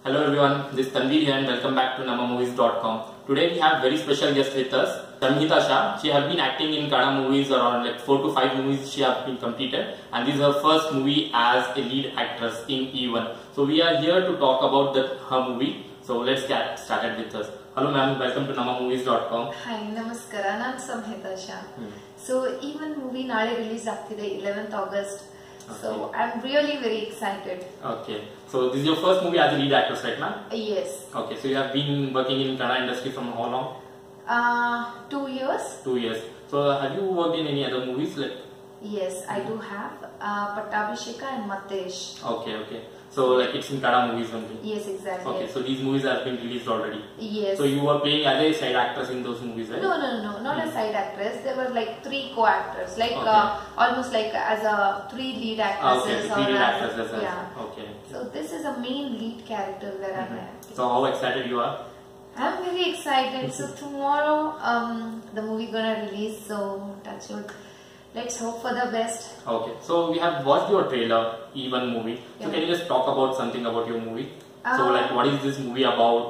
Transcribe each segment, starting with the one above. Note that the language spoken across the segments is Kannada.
Hello everyone, this is Tanveer here and welcome back to namamovies.com. Today we have very special guest with us, Samhita Shah. She has been acting in Kannada movies around like four to five movies she has been completed and this is her first movie as a lead actress in E1. So we are here to talk about the, her movie. So let's get started with us. Hello ma'am, welcome to namamovies.com. Hi ನಮಸ್ಕಾರ ನಾನು ಸಂಹಿತಾ ಶಾ ಸೊ ಈ ಒಂದು ಮೂವಿ ನಾಳೆ ರಿಲೀಸ್ ಆಗ್ತಿದೆ eleventh August so I am really very excited Okay, so this is your first movie as a lead actress right now? Yes Okay, so you have been working in Kannada industry from how long? Two years Two years. So have you worked in any other movies like yes I do have Pattabhisheka and Mattesh Okay, okay. So like it's in Kannada movies only. Yes exactly Okay, so these movies have been released already. Yes So you were playing as a side actress in those movies, right? No, no, no, not a side actress. There were like three co-actors, like Okay. uh, almost like as a three lead Ah, okay, actresses. three or lead as- actors. That's right. Yeah. Okay. So this is a main lead character where I'm Mhm. at. So how excited you are? I'm very excited. So tomorrow, um, the movie gonna release. So touch wood. Let's hope for the best. Okay. So we have watched your trailer, even movie. So Yeah. can you just talk about something about your movie? so Uh, like what is this movie about?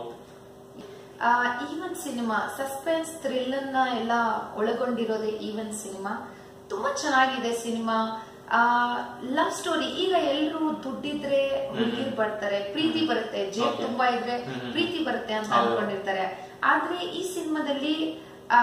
Even cinema suspense thrill ಅನ್ನ ಎಲ್ಲ ಒಳಗೊಂಡಿರೋದೇ ಈವನ್ ಸಿನಿಮಾ ತುಂಬಾ ಚೆನ್ನಾಗಿದೆ ಸಿನಿಮಾ ಲವ್ ಸ್ಟೋರಿ ಈಗ ಎಲ್ರು ದುಡ್ಡಿದ್ರೆ ಹುಡುಗಿರ್ ಬರ್ತಾರೆ ಪ್ರೀತಿ ಬರುತ್ತೆ ಜೇಬ್ Okay. ತುಂಬಾ ಇದ್ರೆ ಹ್ಮ್. ಪ್ರೀತಿ ಬರುತ್ತೆ ಅಂತ ಹೌದು. ಅನ್ಕೊಂಡಿರ್ತಾರೆ ಆದ್ರೆ ಈ ಸಿನಿಮಾದಲ್ಲಿ ಆ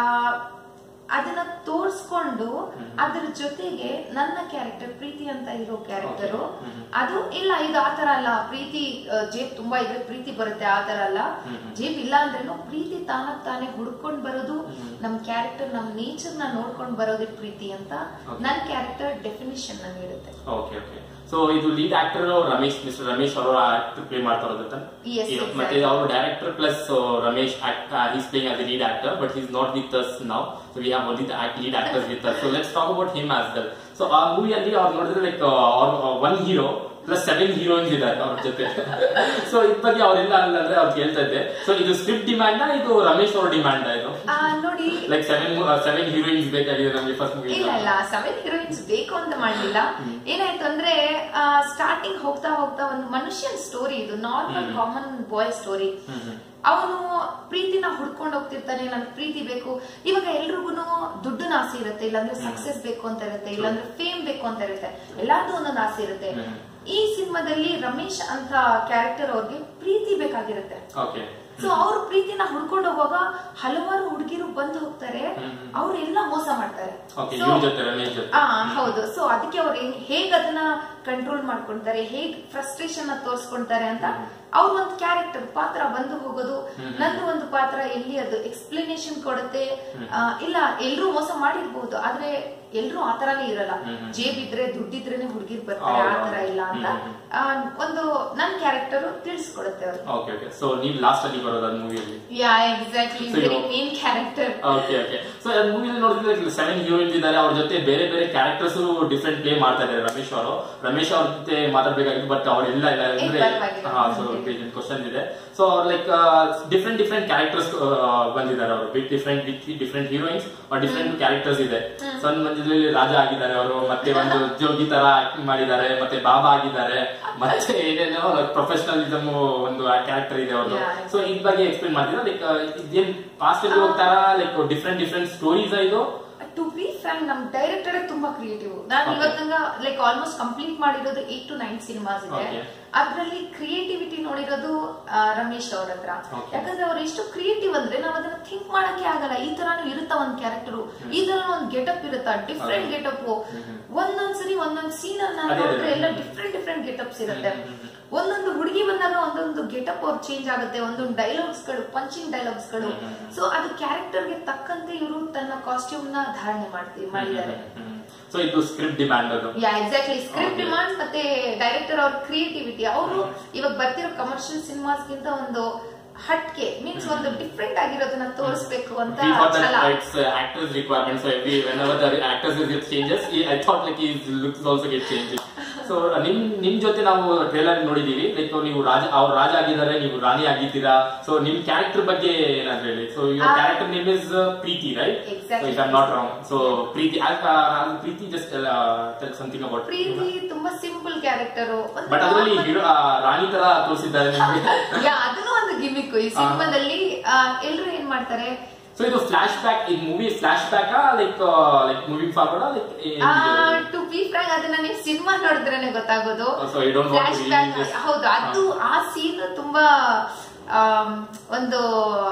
ಅದನ್ನ ತೋರ್ಸ್ಕೊಂಡು ಅದ್ರ ಜೊತೆಗೆ ನನ್ನ ಕ್ಯಾರೆಕ್ಟರ್ ಪ್ರೀತಿ ಅಂತ ಇರೋ ಕ್ಯಾರೆಕ್ಟರು Okay. ಹ್ಮ್. ಅದು ಇಲ್ಲ ಇದು ಆತರ ಅಲ್ಲ ಪ್ರೀತಿ ಆ, ಜೇಬ್ ತುಂಬಾ ಇದ್ರೆ ಪ್ರೀತಿ ಬರುತ್ತೆ ಆತರ ಅಲ್ಲ ಹ್ಮ್. ಜೇಬ್ ಇಲ್ಲ ಅಂದ್ರೇನು ಪ್ರೀತಿ ತಾನಾಗ್ ತಾನೇ ಹುಡ್ಕೊಂಡ್ ಬರೋದು ಹ್ಮ್. ನಮ್ ಕ್ಯಾರೆಕ್ಟರ್ ನಮ್ ನೇಚರ್ ನ ನೋಡ್ಕೊಂಡ್ ಬರೋದೇ ಪ್ರೀತಿ ಅಂತ Okay. ನನ್ ಕ್ಯಾರೆಕ್ಟರ್ ಡೆಫಿನಿಷನ್ ನ ನೀಡುತ್ತೆ ಓಕೆ ಓಕೆ ಸೊ ಇದು lead actor Ramesh mister Ramesh ಅವರು ಆಕ್ಟರ್ ಪ್ಲೇ ಮಾಡ್ತಾ ಇರೋದು Yes, exactly. ಮತ್ತೆ ಅವರು director plus Ramesh he's playing as lead actor but is not with us now so we have only lead actors with us so let's talk about him as well so ಆ ಮೂವಿಯಲ್ಲಿ ಅವ್ರು ನೋಡಿದ್ರೆ like one hero plus seven heroines ಇದ್ದಾರೆ ಅವ್ರ ಜೊತೆ ಸೊ ಇದ್ ಬಗ್ಗೆ ಅವ್ರೆಲ್ಲ ಅಂದ್ರೆ ಅವ್ರು ಕೇಳ್ತಾ ಇದ್ದೆ ಸೊ ಇದು ಸ್ಕ್ರಿಪ್ಟ್ ಡಿಮ್ಯಾಂಡ್ ಇದು ರಮೇಶ್ ಅವ್ರ ಡಿಮ್ಯಾಂಡ್ ಇದು ಆ, ನೋಡಿ ಲೈಕ್ ಸೆವೆನ್ ಸೆವೆನ್ ಹೀರೋಯಿನ್ಸ್ ಬೇಕಾಗಿದೆ ನಮಗೆ ಫಸ್ಟ್ ಮೂವಿ ಇಲ್ಲ ಇಲ್ಲ ಸೆವೆನ್ ಹೀರೋಯಿನ್ಸ್ ಬೇಕು ಅಂತ ಮಾಡ್ಲಿಲ್ಲ ಏನಾಯ್ತು ಅಂದ್ರೆ ಸ್ಟಾರ್ಟಿಂಗ್ ಹೋಗ್ತಾ ಹೋಗ್ತಾ ಒಂದು ಮನುಷ್ಯನ್ ಸ್ಟೋರಿ ಇದು ನಾರ್ಮಲ್ ಕಾಮನ್ ಬಾಯ್ ಸ್ಟೋರಿ ಅವನು ಪ್ರೀತಿನ ಹುಡ್ಕೊಂಡು ಹೋಗ್ತಿರ್ತಾನೆ ನನ್ ಪ್ರೀತಿ ಬೇಕು ಇವಾಗ ಎಲ್ರಿಗೂ ದುಡ್ಡಿನ ಆಸೆ ಇರುತ್ತೆ ಇಲ್ಲಾಂದ್ರೆ ಸಕ್ಸೆಸ್ ಬೇಕು ಅಂತ ಇರುತ್ತೆ ಇಲ್ಲಾಂದ್ರೆ ಫೇಮ್ ಬೇಕು ಅಂತ ಇರುತ್ತೆ ಎಲ್ಲಾರ್ದು ಒಂದೊಂದು ಆಸೆ ಇರುತ್ತೆ ಹ್ಮ್. ಈ ಸಿನಿಮಾದಲ್ಲಿ ರಮೇಶ್ ಅಂತ ಕ್ಯಾರೆಕ್ಟರ್ ಅವ್ರಿಗೆ ಪ್ರೀತಿ ಬೇಕಾಗಿರುತ್ತೆ ಓಕೆ ಸೊ ಅವ್ರ ಪ್ರೀತಿನ ಹುಡ್ಕೊಂಡು ಹೋಗುವಾಗ ಹಲವಾರು ಹುಡುಗಿರು ಬಂದು ಹೋಗ್ತಾರೆ ಹ್ಮ್. ಅವ್ರೆಲ್ಲ ಮೋಸ ಮಾಡ್ತಾರೆ ಓಕೆ So, ಇವ್ರ ಜೊತೆ ರಮೇಶ್ ಜೊತೆ ಆ ಹೌದು ಸೊ ಅದಕ್ಕೆ ಅವ್ರು ಹೆಂಗ್- ಹೇಗ್ ಅದನ್ನ ಕಂಟ್ರೋಲ್ ಮಾಡ್ಕೊಂತಾರೆ ಹೇಗ್ ಫ್ರಸ್ಟ್ರೇಷನ್ ತೋರ್ಸ್ಕೊಂತಾರೆ ಅಂತ ಅವ್ರ ಒಂದು ಕ್ಯಾರೆಕ್ಟರ್ ಪಾತ್ರ ಬಂದು ಹೋಗೋದು ನಂದು ಒಂದು ಪಾತ್ರ ಎಲ್ಲಿ ಅದು ಎಕ್ಸ್ಪ್ಲನೇಷನ್ ಕೊಡುತ್ತೆ ಆ, ಇಲ್ಲ ಎಲ್ರೂ ಮೋಸ ಮಾಡಿರ್ಬಹುದು ಆದ್ರೆ ಎಲ್ರೂ ಆತರಾನೇ ಇರಲ್ಲ ಜೇಬ್ ಇದ್ರೆ ದುಡ್ಡಿದ್ರೇನೆ ಹುಡುಗಿರ್ ಬರ್ತಾರೆ ಹೌದು, ಆತರ ಇಲ್ಲ ಅಂತ ಹ್ಮ್, ಆ, ಒಂದು ನನ್ ಕ್ಯಾರೆಕ್ಟರ್ ತಿಳಿಸ್ಕೊಡುತ್ತೆ ಅವ್ರಿಗೆ ಓಕೆ ಓಕೆ ಸೊ ನೀವು ಲಾಸ್ಟ್ ಅಲ್ಲಿ ಬರೋದು ಅದು ಮೂವಿಯಲ್ಲಿ yeah exactly So, very you- main character okay okay so ಮೂವಿಯಲ್ಲಿ ನೋಡಿದ್ರೆ ಸೆವೆನ್ ಹೀರೋಯಿನ್ಸ್ ಇದ್ದಾರೆ ಅವ್ರ ಜೊತೆ ಬೇರೆ ಬೇರೆ ಕ್ಯಾರೆಕ್ಟರ್ಸ್ ಡಿಫ್ರೆಂಟ್ ಪ್ಲೇ ಮಾಡ್ತಾ ಇದ್ದಾರೆ ರಮೇಶ್ ಅವರು ರಮೇಶ್ ಅವ್ರ ಜೊತೆ ಮಾತಾಡ್ಬೇಕಾಗಿತ್ತು ಬಟ್ ಅವರೆಲ್ಲ ಇಲ್ಲ ಅಂದ್ರೆ ಪರವಾಗಿಲ್ಲ. ಹಾ ಸೊ ಕ್ವಶನ್ ಇದೆ ಸೊ ಅವ್ರು ಲೈಕ್ ಡಿಫ್ರೆಂಟ್ ಡಿಫ್ರೆಂಟ್ ಕ್ಯಾರೆಕ್ಟರ್ಸ್ ಬಂದಿದ್ದಾರೆ ಅವರು bit different different heroines different characters ಇದೆ ಸಣ್ಣ ಮಂಜದಲ್ಲಿ ರಾಜ ಆಗಿದ್ದಾರೆ ಅವರು ಮತ್ತೆ ಒಂದು ಜೋಗಿ ತರ ಆಕ್ಟಿಂಗ್ ಮಾಡಿದ್ದಾರೆ ಮತ್ತೆ ಬಾಬಾ ಆಗಿದ್ದಾರೆ ಮತ್ತೆ ಏನೇನೋ ಪ್ರೊಫೆಷನಲಿಸಮ್ ಒಂದು ಕ್ಯಾರೆಕ್ಟರ್ ಇದೆ ಅವರು Yeah. ಸೊ ಇದ್ ಬಗ್ಗೆ ಎಕ್ಸ್ಪ್ಲೇನ್ ಮಾಡ್ತೀರಾ ಲೈಕ್ ಇದೇನ್ ಪಾಸ್ಟ್ ಅಲ್ಲಿ ಹೋಗ್ತಾರಾ ಲೈಕ್ ಡಿಫ್ರೆಂಟ್ ಡಿಫ್ರೆಂಟ್ ಸ್ಟೋರೀಸ್ ಇದು ಟು ಬಿ ಫ್ರಾಂಕ್ ನಮ್ ಡೈರೆಕ್ಟರ್ ತುಂಬಾ ಕ್ರಿಯೇಟಿವ್ ನಾನು Okay. ಇವತ್ತಂಗ ಲೈಕ್ ಆಲ್ಮೋಸ್ಟ್ ಕಂಪ್ಲೀಟ್ ಮಾಡಿರೋದು ಏಟ್ ಟು ನೈನ್ ಸಿನಿಮಾಸ್ ಇದೆ Okay. ಅದ್ರಲ್ಲಿ ಕ್ರಿಯೇಟಿವಿಟಿ ನೋಡಿರೋದು ಆ, ರಮೇಶ್ ಅವ್ರ ಹತ್ರ Okay. ಯಾಕಂದ್ರೆ ಅವ್ರು ಎಷ್ಟು ಕ್ರಿಯೇಟಿವ್ ಅಂದ್ರೆ ನಾವ್ ಅದನ್ನ ಥಿಂಕ್ ಮಾಡಕ್ಕೆ ಆಗಲ್ಲ ಈ ತರಾನು ಇರುತ್ತ ಒಂದ್ ಕ್ಯಾರೆಕ್ಟರ್ ಈ ತರ ಒಂದ್ ಗೆಟಪ್ ಇರುತ್ತಾ ಡಿಫ್ರೆಂಟ್ ಹೌದು. ಗೆಟಪ್ ಒಂದೊಂದ್ಸರಿ ಒಂದೊಂದ್ ಸೀನ್ ಅನ್ನ ಅದೇ, ಅದೇ. ನೋಡಿದ್ರೆ ಎಲ್ಲ ಡಿಫ್ರೆಂಟ್ ಡಿಫ್ರೆಂಟ್ ಗೆಟಪ್ಸ್ ಇರುತ್ತೆ ಹ್ಮ್, ಹ್ಮ್, ಹ್ಮ್. ಒಂದೊಂದು ಹುಡುಗಿ ಬಂದಾಗ ಒಂದೊಂದು ಗೆಟಪ್ ಅವ್ರು ಚೇಂಜ್ ಆಗುತ್ತೆ ಒಂದೊಂದು ಡೈಲಾಗ್ಸ್ ಗಳು ಪಂಚಿಂಗ್ ಡೈಲಾಗ್ಸ್ ಗಳು ಹ್ಮ್, ಹ್ಮ್, ಹ್ಮ್. ಸೊ ಅದು ಕ್ಯಾರೆಕ್ಟರ್ ಗೆ ತಕ್ಕಂತೆ ಇವರು ತನ್ನ ಕಾಸ್ಟ್ಯೂಮ್ ನ ಧಾರಣೆ ಮಾಡ್ತೀವಿ ಮಾಡಿದ್ದಾರೆ ಸೊ ಇದು ಸ್ಕ್ರಿಪ್ಟ್ ಡಿಮ್ಯಾಂಡ್ ಅದು yeah exactly script Okay. Demands ಮತ್ತೆ ಡೈರೆಕ್ಟರ್ ಅವ್ರ ಕ್ರಿಯೇಟಿವಿಟಿ ಅವರು ಇವಾಗ ಬರ್ತಿರೋ ಕಮರ್ಷಿಯಲ್ ಸಿನಿಮಾಸ್ ಗಿಂತ ಒಂದು ಹಟ್ಕೆ ಮೀನ್ಸ್ ಒಂದು ಡಿಫ್ರೆಂಟ್ ಆಗಿರೋದನ್ನ ತೋರಿಸ್ಬೇಕು ಅಂತ We thought ಛಲ that it's uh, actors requirement. So every whenever the actors get changes, he, I thought like his looks also get changed. So ನಿಮ್ ನಿಮ್ ಜೊತೆ ನಾವು ಟ್ರೇಲರ್ ನೋಡಿದೀವಿ ಲೈಕ್ ನೀವು ರಾಜ ಅವ್ರು ರಾಜ ಆಗಿದ್ದಾರೆ ನೀವು ರಾಣಿ ಆಗಿದ್ದೀರಾ ಸೊ ನಿಮ್ ಕ್ಯಾರೆಕ್ಟರ್ ಬಗ್ಗೆ ಏನಾದ್ರು ಹೇಳಿ so your uh- character name is Preethi right Exactly. If I not wrong so Preethi uh- uh- Preethi just something about Preethi ತುಂಬಾ ಸಿಂಪಲ್ ಕ್ಯಾರೆಕ್ಟರ್ ಬಟ್ ಅದರಲ್ಲಿ ಹೀರೋ ರಾಣಿ ತರ ತೋರಿಸಿದ್ದಾರೆ ನಿಮ್ಗೆ ಯಾ ಅದನ್ನು ಒಂದು ಗಿಮಿಕ್ ಈ ಸಿನಿಮಾದಲ್ಲಿ ಎಲ್ರು ಏನ್ ಮಾಡ್ತಾರೆ ಸೊ ಇದು ಫ್ಲಾಶ್ ಬ್ಯಾಕ್ ಈ movie flash back like like moving forward like to be frank ಅದನ್ನ ನೀವು ಸಿನಿಮಾ ನೋಡಿದ್ರೇನೆ ಗೊತ್ತಾಗೋದು so you don't want flash to back ಹೌದು ಅದು ಆ ಸೀನ್ ತುಂಬಾ ಆಮ್, ಒಂದು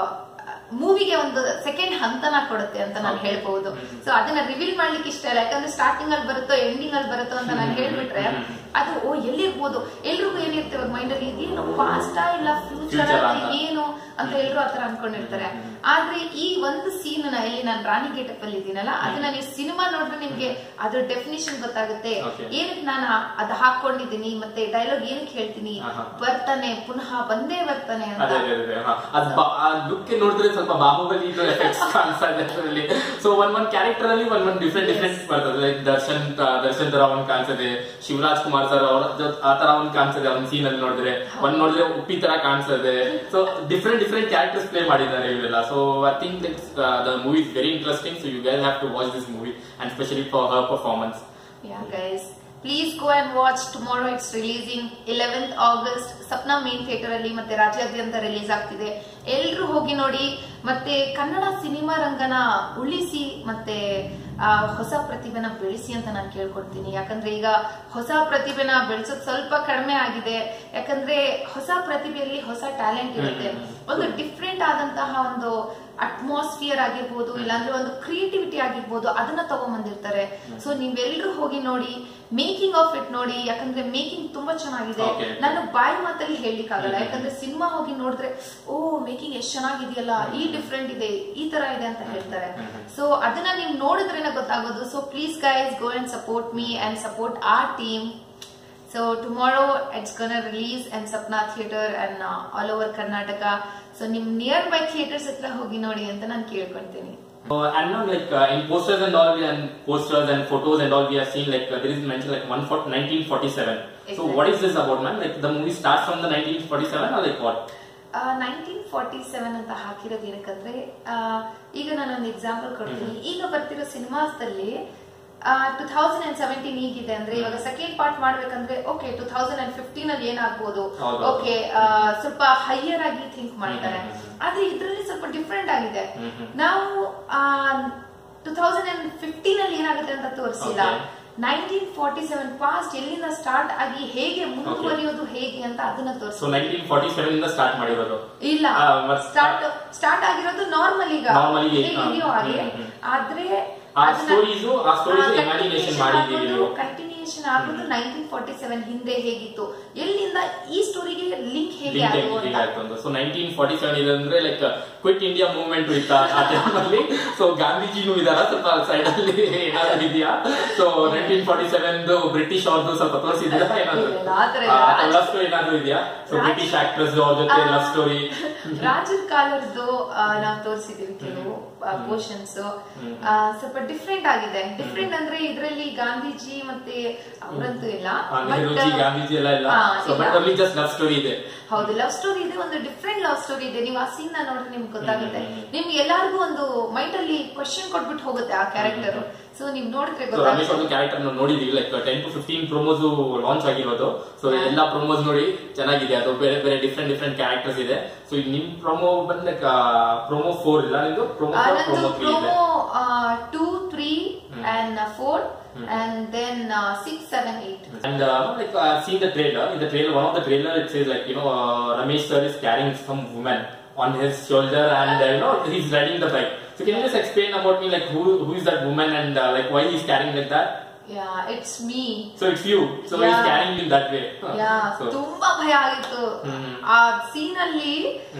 ಮೂವಿಗೆ ಒಂದು ಸೆಕೆಂಡ್ ಹಂತನ ಕೊಡುತ್ತೆ ಅಂತ ನಾನು Okay. ಹೇಳ್ಬಹುದು ಹ್ಮ್. ಸೊ ಅದನ್ನ ರಿವೀಲ್ ಮಾಡ್ಲಿಕ್ಕೆ ಇಷ್ಟ ಇಲ್ಲ ಯಾಕಂದ್ರೆ ಸ್ಟಾರ್ಟಿಂಗ್ ಅಲ್ಲಿ ಬರುತ್ತೋ ಎಂಡಿಂಗ್ ಅಲ್ಲಿ ಬರುತ್ತೋ ಅಂತ ನಾನು ಹ್ಮ್. ಹೇಳ್ಬಿಟ್ರೆ ಹ್ಮ್. ಅದು ಓ ಎಲ್ಲಿರ್ಬೋದು ಎಲ್ರಿಗೂ ಏನಿರ್ತೇವೆ ಮೈಂಡ್ ಅಲ್ಲಿ ಇದೇನು ಪಾಸ್ಟಾ ಇಲ್ಲ ಫ್ಯೂಚರ್ Future ಅಂತ. ಏನು ಅಂತ ಎಲ್ರು ಆತರ ಅನ್ಕೊಂಡಿರ್ತಾರೆ ಆದ್ರೆ ಈ ಒಂದು ಸೀನ್ ನ ಇಲ್ಲಿ ನಾನು ರಾಣಿ ಗೇಟಪ್ ಅಲ್ಲಿ ಇದೀನಲ್ಲ ಅದನ್ನ ನೀವು ಸಿನಿಮಾ ನೋಡಿದ್ರೆ ನಿಮ್ಗೆ ಅದ್ರ ಡೆಫಿನೇಷನ್ ಗೊತ್ತಾಗುತ್ತೆ Okay. ಏನಕ್ಕೆ ನಾನು ಅದ್ ಹಾಕೊಂಡಿದೀನಿ ಮತ್ತೆ ಡೈಲಾಗ್ ಏನಕ್ಕೆ ಹೇಳ್ತೀನಿ ಆಹಾ. ಬರ್ತಾನೆ ಪುನಃ ಬಂದೇ ಬರ್ತಾನೆ ಅಂತ ಅದೇ ಅದೇ ಅದೇ ಹಾ. ಅದ್ ಬಾ- ಆ ಲುಕ್ ನೋಡಿದ್ರೆ ಸ್ವಲ್ಪ ಬಾಹುಬಲಿ ಎಫೆಕ್ಟ್ಸ್ ಕಾಣಿಸ್ತಾ ಇದೆ ಅದರಲ್ಲಿ ಸೊ ಒನ್ ಒನ್ ಕ್ಯಾರೆಕ್ಟರ್ ಅಲ್ಲಿ ಒನ್ ಒನ್ ಡಿಫ್ರೆಂಟ್ ಡಿಫ್ರೆಂಟ್ ಬರ್ತದೆ ಲೈಕ್ ದರ್ಶನ್ ತ- ದರ್ಶನ್ ತರ ಒಂದ್ ಕಾಣಿಸ್ತದೆ ಶಿವರಾಜ್ ಕುಮಾರ್ ಸರ್ ಅವ್ರ ಜೊತೆ ಆ ತರ ಒಂದ್ ಕಾಣಿಸ್ತದೆ ಒಂದ್ ಸೀನ್ ಅಲ್ಲಿ ನೋಡಿದ್ರೆ ಒಂದ್ ನೋಡಿದ್ರೆ ಉಪ್ಪಿ ತರ ಕಾಣಿಸ್ತದೆ so different different characters play ಮಾಡಿದ್ದಾರೆ ಇವೆಲ್ಲ so I think the movie is very interesting so you guys have to watch this movie and specially for her performance Yeah, guys. Please go and watch tomorrow. It's releasing 11th August. Sapna main theatre ಅಲ್ಲಿ ಮತ್ತೆ ರಾಜ್ಯಾದ್ಯಂತ ರಿಲೀಸ್ ಆಗ್ತಿದೆ ಎಲ್ರು ಹೋಗಿ ನೋಡಿ ಮತ್ತೆ ಕನ್ನಡ ಸಿನಿಮಾ ರಂಗನ ಉಳಿಸಿ ಮತ್ತೆ ಆ, ಹೊಸ ಪ್ರತಿಭೆನ ಬೆಳೆಸಿ ಅಂತ ನಾನು ಕೇಳ್ಕೊಡ್ತೀನಿ ಯಾಕಂದ್ರೆ ಈಗ ಹೊಸ ಪ್ರತಿಭೆನ ಬೆಳೆಸೋದು ಸ್ವಲ್ಪ ಕಡಿಮೆ ಆಗಿದೆ ಯಾಕಂದ್ರೆ ಹೊಸ ಪ್ರತಿಭೆಯಲ್ಲಿ ಹೊಸ ಟ್ಯಾಲೆಂಟ್ ಇರುತ್ತೆ ಒಂದು ಡಿಫ್ರೆಂಟ್ ಆದಂತಹ ಒಂದು ಅಟ್ಮಾಸ್ಫಿಯರ್ ಆಗಿರ್ಬೋದು ಇಲ್ಲಾಂದ್ರೆ ಒಂದು ಕ್ರಿಯೇಟಿವಿಟಿ ಆಗಿರ್ಬೋದು ಅದನ್ನ ತಗೊಂಬಂದಿರ್ತಾರೆ ಸೊ ನೀವೆಲ್ಲರೂ ಹೋಗಿ ನೋಡಿ ಮೇಕಿಂಗ್ ಆಫ್ ಇಟ್ ನೋಡಿ ಯಾಕಂದ್ರೆ ಮೇಕಿಂಗ್ ತುಂಬಾ ಚೆನ್ನಾಗಿದೆ Okay. ನಾನು ಬಾಯಿ ಮಾತಲ್ಲಿ ಹೇಳಲಿಕ್ಕಾಗಲ್ಲ ಯಾಕಂದ್ರೆ ಸಿನಿಮಾ ಹೋಗಿ ನೋಡಿದ್ರೆ ಓ ಮೇಕಿಂಗ್ ಎಷ್ಟ್ ಚೆನ್ನಾಗಿದೆಯಲ್ಲ ಈ ಡಿಫ್ರೆಂಟ್ ಇದೆ ಈ ತರ ಇದೆ ಅಂತ ಹೇಳ್ತಾರೆ ಸೊ ಅದನ್ನ ನೀವು ನೋಡಿದ್ರೇನೆ ಗೊತ್ತಾಗೋದು so please guys go and support me and support our team so tomorrow it's gonna release and Sapna theatre and all over Karnataka so ನಿಮ್ ನಿಯರ್ ಬೈ ಥಿಯೇಟರ್ಸ್ ಹತ್ರ ಹೋಗಿ ನೋಡಿ ಅಂತ ನಾನು ಕೇಳ್ಕೊಂತೀನಿ Uh, and now, like uh, in posters and all, and posters and photos and all, we have seen like uh, there is mentioned like one for 1947. So, Exactly. what is this about, man? Like the movie starts from the 1947 or like what? Nineteen forty seven ಅಂತ ಹಾಕಿರೋದು ಏನಕ್ಕಂದ್ರೆ ಆ, ಈಗ ನಾನೊಂದು ಎಕ್ಸಾಂಪಲ್ ಕೊಡ್ತೀನಿ ಈಗ ಬರ್ತಿರೋ ಸಿನಿಮಾಸ್ದಲ್ಲಿ ಟೂ ತೌಸಂಡ್ ಅಂಡ್ ಸೆವೆಂಟೀನ್ ಈಗಿದೆ ಅಂದ್ರೆ ಇವಾಗ ಸೆಕೆಂಡ್ ಪಾರ್ಟ್ ಮಾಡ್ಬೇಕಂದ್ರೆ okay two thousand and fifteen ಅಲ್ಲಿ ಏನಾಗ್ಬೋದು ಹೌದು. ಓಕೆ ಸ್ವಲ್ಪ ಹೈಯರ್ ಆಗಿ ಥಿಂಕ್ ಮಾಡ್ತಾರೆ ಹ್ಮ್, ಹ್ಮ್, ಆದ್ರೆ ಇದ್ರಲ್ಲಿ ಸ್ವಲ್ಪ ಡಿಫ್ರೆಂಟ್ ಆಗಿದೆ ಹ್ಮ್, ಹ್ಮ್. ನಾವು ಟೂ ತೌಸಂಡ್ ಅಂಡ್ ಫಿಫ್ಟೀನ್ ಅಲ್ಲಿ ಏನಾಗುತ್ತೆ ಅಂತ ತೋರಿಸಿಲ್ಲ Okay. Nineteen forty seven past ಎಲ್ಲಿಂದ ಸ್ಟಾರ್ಟ್ ಆಗಿ ಹೇಗೆ ಮುಂದುವರಿಯೋದು ಹೇಗೆ ಅಂತ ಅದನ್ನ ತೋರಿಸಿ So 1947 ಇಂದ ಸ್ಟಾರ್ಟ್ ಮಾಡಿರೋದು ಇಲ್ಲ ಆ, ಮತ್- ಸ್ಟಾರ್ಟ್ ಸ್ಟಾರ್ಟ್ ಆಗಿರೋದು ನಾರ್ಮಲ್ ಈಗ Normal ಈಗ, ಹೇಗಿದೆಯೋ ಹಾ, ಹಾಗೆ ಹ್ಮ್, ಹ್ಮ್. ಆದ್ರೆ ಆ stories, ಆ stories imagination ಮಾಡಿದ್ದೀವಿ ನೀವು. ಕಂಟಿನ್ಯೂಷನ್ ಆಗೋದು ನೈನ್ಟೀನ್ ಫಾರ್ಟಿ ಸೆವೆನ್ ಹಿಂದೆ ಹೇಗಿತ್ತು ಎಲ್ಲಿಂದ ಈ ಸ್ಟೋರಿಗೆ ಲಿಂಕ್ ಹೇಗೆ ಲಿಂಕ್ ಆಗುವ ಅಂತ ಹೇಗಾಯ್ತು ಅಂತ ಸೊ ನೈನ್ಟೀನ್ ಫಾರ್ಟಿ ಸೆವೆನ್ ಇದೆ ಅಂದ್ರೆ ಲೈಕ್ ಕ್ವಿಟ್ ಇಂಡಿಯಾ ಮೂವ್ಮೆಂಟ್ ಇತ್ತ ಆ ಟೈಮಲ್ಲಿ ಸೊ ಗಾಂಧೀಜಿನೂ ಇದಾರ ಸ್ವಲ್ಪ ಸೈಡ್ ಅಲ್ಲಿ ಏನಾದ್ರು ಇದೆಯಾ so nineteen forty seven British ಅವ್ರದ್ದು ಸ್ವಲ್ಪ ತೋರಿಸಿದ್ರ ಏನಾದ್ರು ಇಲ್ಲ, ಆ ಥರ ಇಲ್ಲ. ಲವ್ ಸ್ಟೋರಿ ಏನಾದ್ರು ಇದೆಯಾ ಸೊ ಬ್ರಿಟಿಷ್ ಆಕ್ಟರ್ಸ್ ಅವ್ರ ಜೊತೆ ಲವ್ ಸ್ಟೋರಿ ರಾಜರ್ ಕಾಲರ್ದು ನಾವು ತೋರಿಸಿದೀವಿ ಕೆಲವು ಪೋರ್ಷನ್ಸ್ ಸ್ವಲ್ಪ ಡಿಫ್ರೆಂಟ್ ಆಗಿದೆ ಡಿಫ್ರೆಂಟ್ ಅಂದ್ರೆ ಇದರಲ್ಲಿ ಗಾಂಧೀಜಿ ಮತ್ತೆ ಅವರಂತೂ ಇಲ್ಲ But, ನೆಹರೂಜಿ ಗಾಂಧೀಜಿ ಎಲ್ಲ ಇಲ್ಲ ಹಾ, ಸೊ ಇಲ್ಲ. ಬಟ್ ಅಲ್ಲಿ ಜಸ್ಟ್ ಲವ್ ಸ್ಟೋರಿ ಇದೆ ಹೌದು ಲವ್ ಸ್ಟೋರಿ ಇದೆ ಒಂದು ಡಿಫ್ರೆಂಟ್ ಲವ್ ಸ್ಟೋರಿ ಇದೆ ನೀವು ಆ ಸೀನ್ ನ ನೋಡ್ರೆ ನಿಮ್ಗೆ ಗೊತ್ತಾಗುತ್ತೆ ಹ್ಮ್, ಹ್ಮ್, ನಿಮ್ಗೆ ಎಲ್ಲಾರ್ಗು ಒಂದು ಮೈಂಡ್ ಅಲ್ಲಿ ಕ್ವಶನ್ ಕೊಟ್ಬಿಟ್ಟು ಹೋಗುತ್ತೆ ಆ ಕ್ಯಾರೆಕ್ಟರ್ ಸೊ ನೀವ್ ನೋಡಿದ್ರೆ ಸೊ ರಮೇಶ್ ಗೊತ್ತಾಗುತ್ತೆ ಅವ್ರ ಕ್ಯಾರೆಕ್ಟರ್ ನೋಡಿದೀವಿ like ten to fifteen promos launch ಆಗಿರೋದು ಸೊ ಎಲ್ಲಾ ಪ್ರೊಮೋಸ್ ನೋಡಿ ಚೆನ್ನಾಗಿದೆ ಅದು ಬೇರೆ ಬೇರೆ ಡಿಫ್ರೆಂಟ್ ಡಿಫ್ರೆಂಟ್ ಕ್ಯಾರೆಕ್ಟರ್ಸ್ ಇದೆ ಸೊ ಈಗ ನಿಮ್ ಪ್ರೊಮೋ ಬಂದ್ ಲೈಕ್ ಪ್ರೊಮೋ ಫೋರ್ ಇಲ್ಲ ನಿಮ್ದು ಪ್ರೊಮೋ ಆ, ಫೋರ್ ನಂದು ಪ್ರೊಮೋ ತ್ರೀ ಇದೆ promo two three and four and then six seven eight And uh, like uh, I've seen the trailer. In the trailer, one of the trailer it says like you know uh, Ramesh sir is carrying some woman on his shoulder and uh, you know he's riding the bike. So can you just explain about me like who who is that woman and uh, like why he's carrying like that? Yeah it's me So it's you. So he's Yeah. carrying in that way. Huh. Yeah So, ತುಂಬಾ ಭಯ ಆಗಿತ್ತು ಹ್ಮ್. ಆ ಸೀನ್ ಅಲ್ಲಿ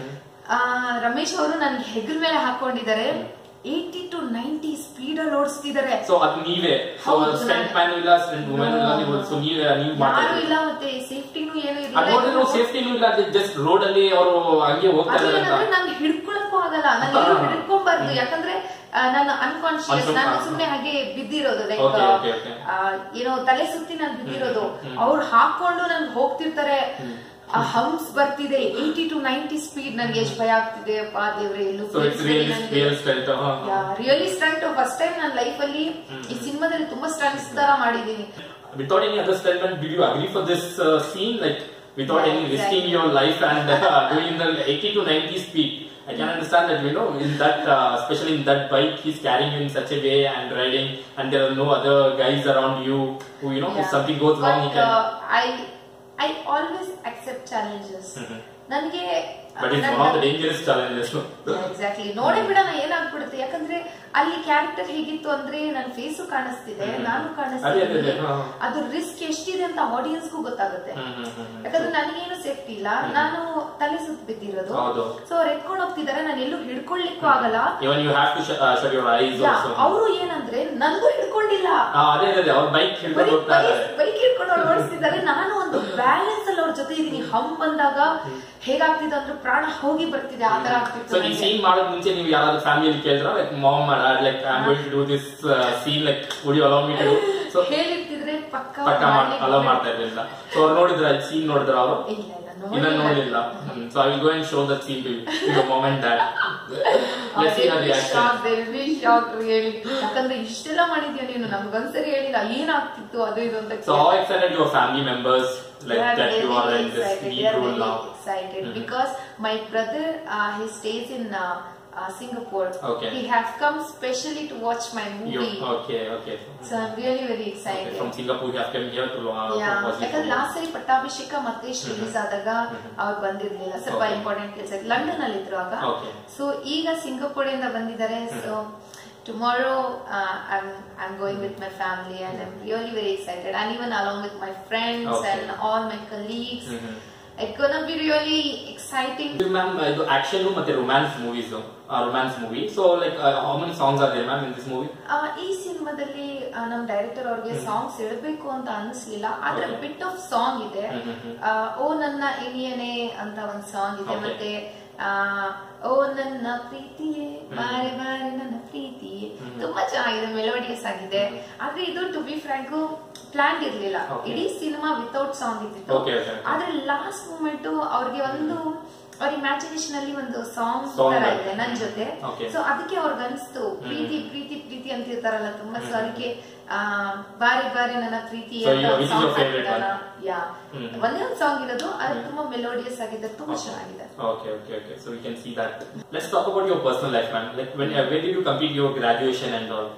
ಆ, ರಮೇಶ್ ಅವರು ನನ್ ಹೆಗಲ ಮೇಲೆ ಹಾಕೊಂಡಿದ್ದಾರೆ ಏಯ್ಟಿ ಟು ನೈಂಟಿ ಸ್ಪೀಡ್ ಅಲ್ಲಿ ಓಡಿಸ್ತಿದ್ದಾರೆ so ಅದು ನೀವೇ ಸೊ ಹೌದು, ಸ್ಟಂಟ್ ನಾನು- ಮ್ಯಾನ್ ಇಲ್ಲ ಸ್ಟಂಟ್ ವುಮೆನ್ ಇಲ್ಲ ನೀವು ಸೊ ನೀವೇ ನೀವು ಯಾರು ಮಾಡ್ತಾರೆ ಇಲ್ಲ ಮತ್ತೆ ಸೇಫ್ಟಿನೂ ಏನು ಅದು ನೋಡಿದ್ರೆ ಇಲ್ಲ ಸೇಫ್ಟಿನೂ ಇಲ್ಲ ಜಸ್ಟ್ ರೋಡ್ ಅಲ್ಲಿ ಅವರು ಹಂಗೆ ಹೋಗ್ತಾ ಇದ್ದಾರೆ ಅದೇನಂದ್ರೆ ಅಂತ ನಂಗೆ ಹಿಡ್ಕೊಳಕ್ಕೂ ಆಗಲ್ಲ ನಾನು ಎಲ್ಲೂ ಹಿಡ್ಕೊಬಾರ್ದು ಯಾಕಂದ್ರೆ ಆ, ನಾನು ಅನ್ಕಾನ್ಶಿಯಸ್ Uncon- ನಾನು ಹಾ. ಸುಮ್ನೆ ಹಾಗೆ ಬಿದ್ದಿರೋದು ಲೈಕ್ Okay, okay, okay. ಏನೋ ತಲೆ ಸುತ್ತಿ ನಾನು ಬಿದ್ದಿರೋದು ಅವ್ರು ಹಾಕೊಂಡು ನನ್ಗೆ ಹೋಗ್ತಿರ್ತಾರೆ ಹಂಪ್ಸ್ ಬರ್ತಿದೆ ಏಯ್ಟಿ ಟು ನೈಂಟಿ ಸ್ಪೀಡ್ ನನ್ಗೆ ಎಷ್ಟು ಭಯ ಆಗ್ತಿದೆ ಅಪ್ಪಾ ದೇವ್ರೆ ಎಲ್ಲೂ so it's real real style really stunt first time ನನ್ನ ಲೈಫ್ ಅಲ್ಲಿ ಈ ಸಿನಿಮಾದಲ್ಲಿ ತುಂಬಾ ಸ್ಟಂಟ್ಸ್ ತರ ಮಾಡಿದೀನಿ without any other statement, did you agree for this uh, scene? Like, without Yeah, any risking exactly. your life and uh, going in the 80 to 90 speed? I can understand that, you know, in that, uh, especially in that bike, he's carrying you in such a way and riding, and there are no other guys around you who, you know, if Yeah. something goes wrong, he But, can. uh, I I always accept challenges. Mhm. ನನಗೆ but it's one of the dangerous challenges. no? Exactly ನೋಡೇ ಬಿಡೋಣ ಏನಾಗ್ಬಿಡುತ್ತೆ ಯಾಕಂದ್ರೆ ಅಲ್ಲಿ ಕ್ಯಾರೆಕ್ಟರ್ ಹೇಗಿತ್ತು ಅಂದ್ರೆ ನನ್ನ ಫೇಸು ಕಾಣಿಸ್ತಿದೆ ಹ್ಮ್. ನಾನು ಅದೇ, ಕಾಣಿಸ್ತಿದ್ದೀನಿ ಅದೇ, ಹಾ. ಅದು ರಿಸ್ಕ್ ಎಷ್ಟಿದೆ ಅಂತ ಆಡಿಯನ್ಸ್ಗೂ ಗೊತ್ತಾಗುತ್ತೆ ಹ್ಮ್, ಹ್ಮ್, ಹ್ಮ್, ಹ್ಮ್. ಯಾಕಂದ್ರೆ ನನಗೇನು ಸೇಫ್ಟಿ ಇಲ್ಲ ನಾನು ತಲೆ ಸುತ್ತ ಬಿದ್ದಿರೋದು ಹೌದು. ಸೊ ಅವ್ರು ಎತ್ಕೊಂಡು ಹೋಗ್ತಿದ್ದಾರೆ ನಾನು ಎಲ್ಲೂ ಹಿಡ್ಕೊಳ್ಳಿಕ್ಕೂ ಆಗಲ್ಲ Even you have to sh- uh, shut your eyes also. ಅವರು ಏನಂದ್ರೆ ನನ್ಗೂ ಹಿಡ್ಕೊಂಡಿಲ್ಲ ಆ, ಅದೇ ಅದೇ ಅವ್ರ ಬೈಕ್ ಹಿಡ್ಕೊಂಡು ಹೋಗ್ತಾ ಇದ್ದಾರೆ ಬೈಕ್ ಹಿಡ್ಕೊಂಡು ಅವ್ರು ಓಡಿಸ್ತಿದ್ದಾರೆ ನಾನು ಒಂದು ಬ್ಯಾಲೆನ್ಸ್ ಅಲ್ಲಿ ಅವ್ರ ಜೊತೆ ಇದೀನಿ ಹಮ್ ಬಂದಾಗ ಹೇಗಾಗ್ತಿದೆ ಅಂದ್ರೆ ಪ್ರಾಣ ಹೋಗಿ ಬರ್ತಿದೆ ಆ ತರ ಆಗ್ತಿತ್ತು ಸೊ ಈ ನಂಗೆ. ಸೀನ್ ಮಾಡೋದ್ ಮುಂಚೆ ನೀವು ಯಾರಾದ್ರೂ ಫ್ಯಾಮಿಲಿ ಕೇಳಿದ್ರ like mom like I am going to do this scene like would you allow me to so ಹೇಳಿರ್ತಿದ್ರೆ ಪಕ್ಕ ಪಕ್ಕ ಮಾಡ್ಲಿಕ್ಕೆ ಅಲೌ ಮಾಡ್ತಾ ಇರ್ಲಿಲ್ಲ ಸೊ ಅವ್ರು ನೋಡಿದ್ರ ಸೀನ್ ನೋಡಿದ್ರ ಅವರು ಇಲ್ಲ ಇಲ್ಲ ಇನ್ನ ನೋಡಿಲ್ಲ so I will go and show that scene to you moment that let's see her reaction ಯಾಕಂದ್ರೆ ಇಷ್ಟೆಲ್ಲ ಮಾಡಿದ್ಯಾ ನೀನು ನಮ್ಗೊಂದ್ಸರಿ ಹೇಳಿಲ್ಲ ಏನಾಗ್ತಿತ್ತು ಅದು ಇದು ಅಂತ so how excited your family members like that you are in this lead role now excited because my brother uh, he stays in uh, uh, Singapore. Okay. He have come specially to watch my you movie. Okay okay So I'm really very excited. From Singapore have come here to Yeah, watch ಯಾಕಂದ್ರೆ ಲಾಸ್ಟ್ ಸರಿ ಪಟ್ಟಾಭಿಷೇಕ ಮತ್ತೆ ರಿಲೀಸ್ ಆದಾಗ ಅವ್ರು ಬಂದಿರ್ಲಿಲ್ಲ ಸ್ವಲ್ಪ Okay. ಇಂಪಾರ್ಟೆಂಟ್ ಕೆಲಸ ಲಂಡನ್ ಅಲ್ಲಿ ಇದ್ರು ಆಗ Okay. ಸೊ ಈಗ ಸಿಂಗಾಪುರ್ ಇಂದ ಬಂದಿದ್ದಾರೆ so tomorrow I am going with my family and I'm really very excited and even along with my friends Okay. And all my colleagues Mhm. It gonna be really exciting ma'am ಇದು ಆಕ್ಷನ್ ಮತ್ತೆ romance movies romance movie so like how many songs are there ma'am in this movie ಆ, ಈ ಸಿನಿಮಾದಲ್ಲಿ ಆ, ನಮ್ ಡೈರೆಕ್ಟರ್ ಅವ್ರಿಗೆ ಸಾಂಗ್ಸ್ ಇಡಬೇಕು ಅಂತ ಅನಿಸ್ಲಿಲ್ಲ ಆದ್ರೆ Okay. ಬಿಟ್ ಆಫ್ ಸಾಂಗ್ ಇದೆ ಹ್ಮ್, ಹ್ಮ್, ಹ್ಮ್. ಆ, ಓ ನನ್ನ ಇನಿಯನೆ ಅಂತ ಒಂದ್ ಸಾಂಗ್ ಇದೆ Okay. ಮತ್ತೆ ಆ, ಓ ನನ್ನ ಪ್ರೀತಿಯೇ ಬಾರೆ ಬಾರೆ ನನ್ನ ಪ್ರೀತಿಯೇ ಹ್ಮ್. ತುಂಬಾ ಚೆನ್ನಾಗಿದೆ ಮೆಲೋಡಿಯಸ್ ಆಗಿದೆ ಆದ್ರೆ ಇದು ಟು ಬಿ ಫ್ರಾಂಕ್ ಪ್ಲಾನ್ ಇರ್ಲಿಲ್ಲ Okay. ಇಡೀ ಸಿನಿಮಾ ವಿತೌಟ್ ಸಾಂಗ್ ಇದ್ದಿತ್ತು Okay, okay, okay. ಆದ್ರೆ ಲಾಸ್ಟ್ ಮೂಮೆಂಟ್ ಅವ್ರಿಗೆ ಒಂದು ಅವ್ರ ಇಮ್ಯಾಜಿನೇಷನ್ ಅಲ್ಲಿ ಒಂದು ಸಾಂಗ್ Song ತರ ಬರುತ್ತೆ. ಇದೆ ನನ್ ಜೊತೆ Okay. ಸೊ ಅದಕ್ಕೆ ಅವ್ರಿಗೆ ಅನಿಸ್ತು ಪ್ರೀತಿ ಪ್ರೀತಿ ಪ್ರೀತಿ ಅಂತಿರ್ತಾರಲ್ಲ ತುಂಬಾ ಸೊ ಅದಕ್ಕೆ ಆ, ಬಾರಿ ಬಾರಿ ನನ್ನ ಪ್ರೀತಿ So, ಅಂತ you- ಒಂದ್ which is song your favorite ಹಾಕಿದಾನ. one? ಯಾ ಹ್ಮ್. ಒಂದೇ ಒಂದು ಸಾಂಗ್ ಇರೋದು ಅದು ತುಂಬಾ ಮೆಲೋಡಿಯಸ್ ಆಗಿದೆ ತುಂಬಾ ಚೆನ್ನಾಗಿದೆ Okay, okay, okay. So we can see that. Let's talk about your personal life, ma'am. Like when, uh, when did you complete your graduation and all?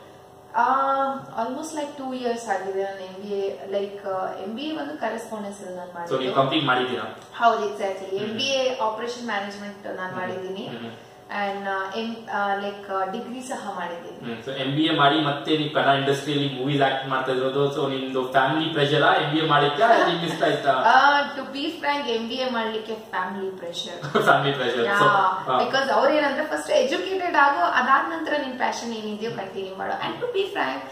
Almost like two years ಆಗಿದೆ ನಾನು M B A like M B A ಒಂದು ಕರೆಸ್ಪಾಂಡೆನ್ಸ್ ಅಲ್ಲಿ ನಾನು So ನೀವು ಮಾಡಿದ್ದು ಕಂಪ್ಲೀಟ್ ಮಾಡಿದ್ದೀರಾ? ಹೌದು exactly M B A operation management ನಾನು ಮಾಡಿದ್ದೀನಿ ಹ್ಮ್. ಅಂಡ್ ಎಂ ಲೈಕ್ ಡಿಗ್ರಿ ಸಹ ಮಾಡಿದ್ದೀನಿ ಹ್ಮ್. So MBA ಮಾಡಿ ಮತ್ತೆ ನೀವು ಕನ್ನಡ ಇಂಡಸ್ಟ್ರಿಯಲ್ಲಿ ಮೂವೀಸ್ ಆಕ್ಟ್ ಮಾಡ್ತಾ ಇರೋದು ಸೊ ನಿಮ್ದು family pressure M B A ಮಾಡಿದ್ಯಾ ನಿಮ್ಗೆ ಇಷ್ಟ ಆಯ್ತಾ to be frank M B A ಮಾಡ್ಲಿಕ್ಕೆ family pressure family pressure so because ಅವ್ರು ಏನಂದ್ರೆ ಫಸ್ಟ್ ಎಜುಕೇಟೆಡ್ ಆಗೋ ಅದಾದ ನಂತರ ನಿನ್ ಪ್ಯಾಷನ್ ಏನಿದೆಯೋ ಕಂಟಿನ್ಯೂ ಮಾಡೋ and to be frank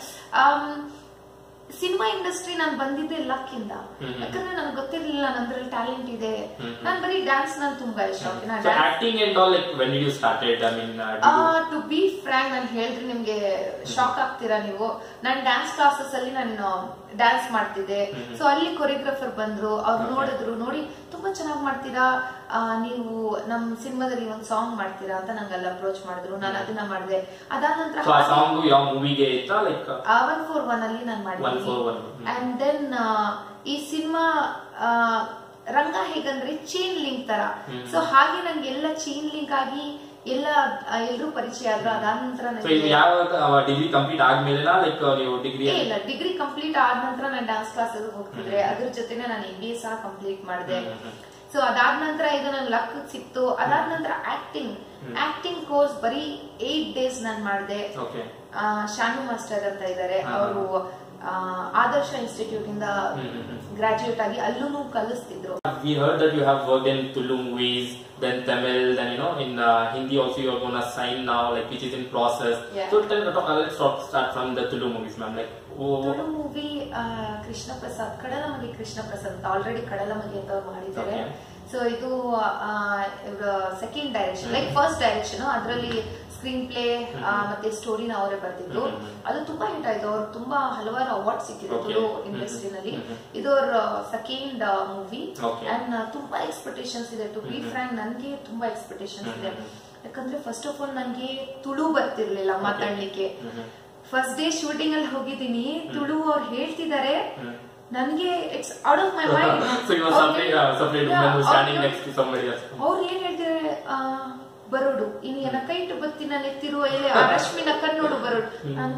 cinema industry ನಾನು ಬಂದಿದ್ದೆ ಲಕ್ ಇಂದ ಹ್ಮ್. ಯಾಕಂದ್ರೆ ನನಗೆ ಗೊತ್ತಿರ್ಲಿಲ್ಲ ನಂದ್ರಲ್ಲಿ ಟ್ಯಾಲೆಂಟ್ ಇದೆ ಹ್ಮ್. ನಾನು ಬರೀ ಡ್ಯಾನ್ಸ್ ನನ್ ತುಂಬಾ ಇಷ್ಟ ಓಕೆನಾ so acting and all like when you started I mean to be frank ನಾನು ಹೇಳಿದ್ರೆ ನಿಮ್ಗೆ ಶಾಕ್ ಆಗ್ತೀರಾ ನೀವು ನಾನು ಡ್ಯಾನ್ಸ್ ಕ್ಲಾಸಸ್ ಅಲ್ಲಿ ನಾನು ಡ್ಯಾನ್ಸ್ ಮಾಡ್ತಿದ್ದೆ ಹ್ಮ್. ಸೊ ಅಲ್ಲಿ ಕೊರಿಯೋಗ್ರಾಫರ್ ಬಂದ್ರು ಅವ್ರು Okay. ನೋಡಿದ್ರು ನೋಡಿ ತುಂಬಾ ಚೆನ್ನಾಗಿ ಮಾಡ್ತೀರಾ ಆ, ನೀವು ನಮ್ ಸಿನಿಮಾದಲ್ಲಿ ಒಂದ್ ಸಾಂಗ್ ಮಾಡ್ತೀರಾ ಅಂತ ನಂಗೆ ಅಲ್ಲಿ ಅಪ್ರೋಚ್ ಮಾಡಿದ್ರು ನಾನು ಅದನ್ನ ಮಾಡಿದೆ ಅದಾದ ನಂತರ ಸೊ ಆ ಸಾಂಗ್ ಯಾವ ಮೂವಿಗೆ ಇತ್ತಾ ಲೈಕ್ ಒನ್ ಫೋರ್ ಒನ್ ಅಲ್ಲಿ ನಾನು ಒನ್ ಮಾಡಿದ್ದೀನಿ ಫೋರ್ ಒನ್ ಅಂಡ್ ದೆನ್ ಈ ಸಿನಿಮಾ ರಂಗ ಹೇಗಂದ್ರೆ ಚೈನ್ ಲಿಂಕ್ ತರ ಹ್ಮ್. ಸೊ ಹಾಗೆ ನನ್ಗೆ ಎಲ್ಲ ಚೈನ್ ಲಿಂಕ್ ಆಗಿ ಎಲ್ಲ ಎಲ್ರೂ ಪರಿಚಯ ಆದ್ರು ಅದಾದ ನಂತರ ಸೊ ಇದು ನನಗೆ ಯಾವಾಗ ಡಿಗ್ರಿ ಕಂಪ್ಲೀಟ್ ಆದ್ಮೇಲೆ ಲೈಕ್ ನೀವು ಡಿಗ್ರಿ ಏ ಇಲ್ಲ ಡಿಗ್ರಿ ಕಂಪ್ಲೀಟ್ ಆದ ನಂತರ ನಾನು ಡ್ಯಾನ್ಸ್ ಕ್ಲಾಸ್ ಹೋಗ್ತಿದ್ರೆ ಅದ್ರ ಜೊತೆನೆ ನಾನು ಎಂ ಬಿ ಎ ಸಹ ಕಂಪ್ಲೀಟ್ ಮಾಡಿದೆ ಸೊ ಅದಾದ ನಂತರ ಇದು ನನ್ ಲಕ್ ಸಿಕ್ತು ಅದಾದ ನಂತರ ಆಕ್ಟಿಂಗ್ ಆಕ್ಟಿಂಗ್ ಕೋರ್ಸ್ ಬರೀ ಏಟ್ ಡೇಸ್ ನಾನು ಮಾಡಿದೆ ಓಕೆ ಆ, ಶಾನು ಮಾಸ್ಟರ್ ಅಂತ ಇದ್ದಾರೆ ಹಾ. ಅವರು ಆದರ್ಶ ಇನ್ಸ್ಟಿಟ್ಯೂಟ್ ಇಂದ ಹ್ಮ್, ಹ್ಮ್, ಹ್ಮ್. ಗ್ರಾಜುಯೇಟ್ ಆಗಿ ಅಲ್ಲೂ ಕಲಿಸ್ತಿದ್ರು We heard that you have worked in Tulu movies, then Tamil, then you know in uh, Hindi also you are gonna sign now, like which is in process. Yeah. So tell, uh, let's talk, start from the Tulu movies, ma'am. Like, oh, Tulu movie Krishna Prasad Kadalamagi Krishna Prasad ಅಂತ ಆಲ್ರೆಡಿ ಕಡಲಮಗಿ ಅಂತ ಅವ್ರು ಮಾಡಿದ್ದಾರೆ Okay. ಸೊ ಇದು second direction like first direction ಅದರಲ್ಲಿ ಸ್ಕ್ರೀನ್ ಪ್ಲೇ ಮತ್ತೆ ಸ್ಟೋರಿನ ಅವರೇ ಬರ್ತಿದ್ರು ಅದು ತುಂಬಾ ಹಿಟ್ ಆಯ್ತು ಅವ್ರು ತುಂಬಾ ಹಲವಾರು ಅವಾರ್ಡ್ ಸಿಕ್ಕಿದೆ Okay. ತುಳು ಇಂಡಸ್ಟ್ರಿನಲ್ಲಿ ಇದು ಅವ್ರ ಸೆಕೆಂಡ್ ಮೂವಿ Okay. ಅಂಡ್ ತುಂಬಾ ಎಕ್ಸ್ಪೆಕ್ಟೇಷನ್ಸ್ ಇದೆ ಟು ಬಿ ಫ್ರಾಂಕ್ ನನ್ಗೆ ತುಂಬಾ ಎಕ್ಸ್ಪೆಕ್ಟೇಷನ್ಸ್ ಇದೆ ಯಾಕಂದ್ರೆ ಫಸ್ಟ್ ಆಫ್ ಆಲ್ ನನ್ಗೆ ತುಳು ಬರ್ತಿರ್ಲಿಲ್ಲ ಮಾತಾಡ್ಲಿಕ್ಕೆ ಫಸ್ಟ್ ಡೇ ಶೂಟಿಂಗ್ ಅಲ್ಲಿ ಹೋಗಿದ್ದೀನಿ ತುಳು ಅವ್ರು ಹೇಳ್ತಿದ್ದಾರೆ ನನ್ಗೆ it's out of my mind So you were suffering, uh, suffering when you were standing next to somebody else. ಅವ್ರು ಏನ್ ಹೇಳ್ತಾರೆ ಆ, ಬರೋಡು ಇನ್ನು ಎನ ಕೈಟು ಬತ್ತಿನ ನೆತ್ತಿರುವ ಎಲೆ ಆ ರಶ್ಮಿನ ಕಣ್ಣೋಡು ಬರೋಡು ನಾನು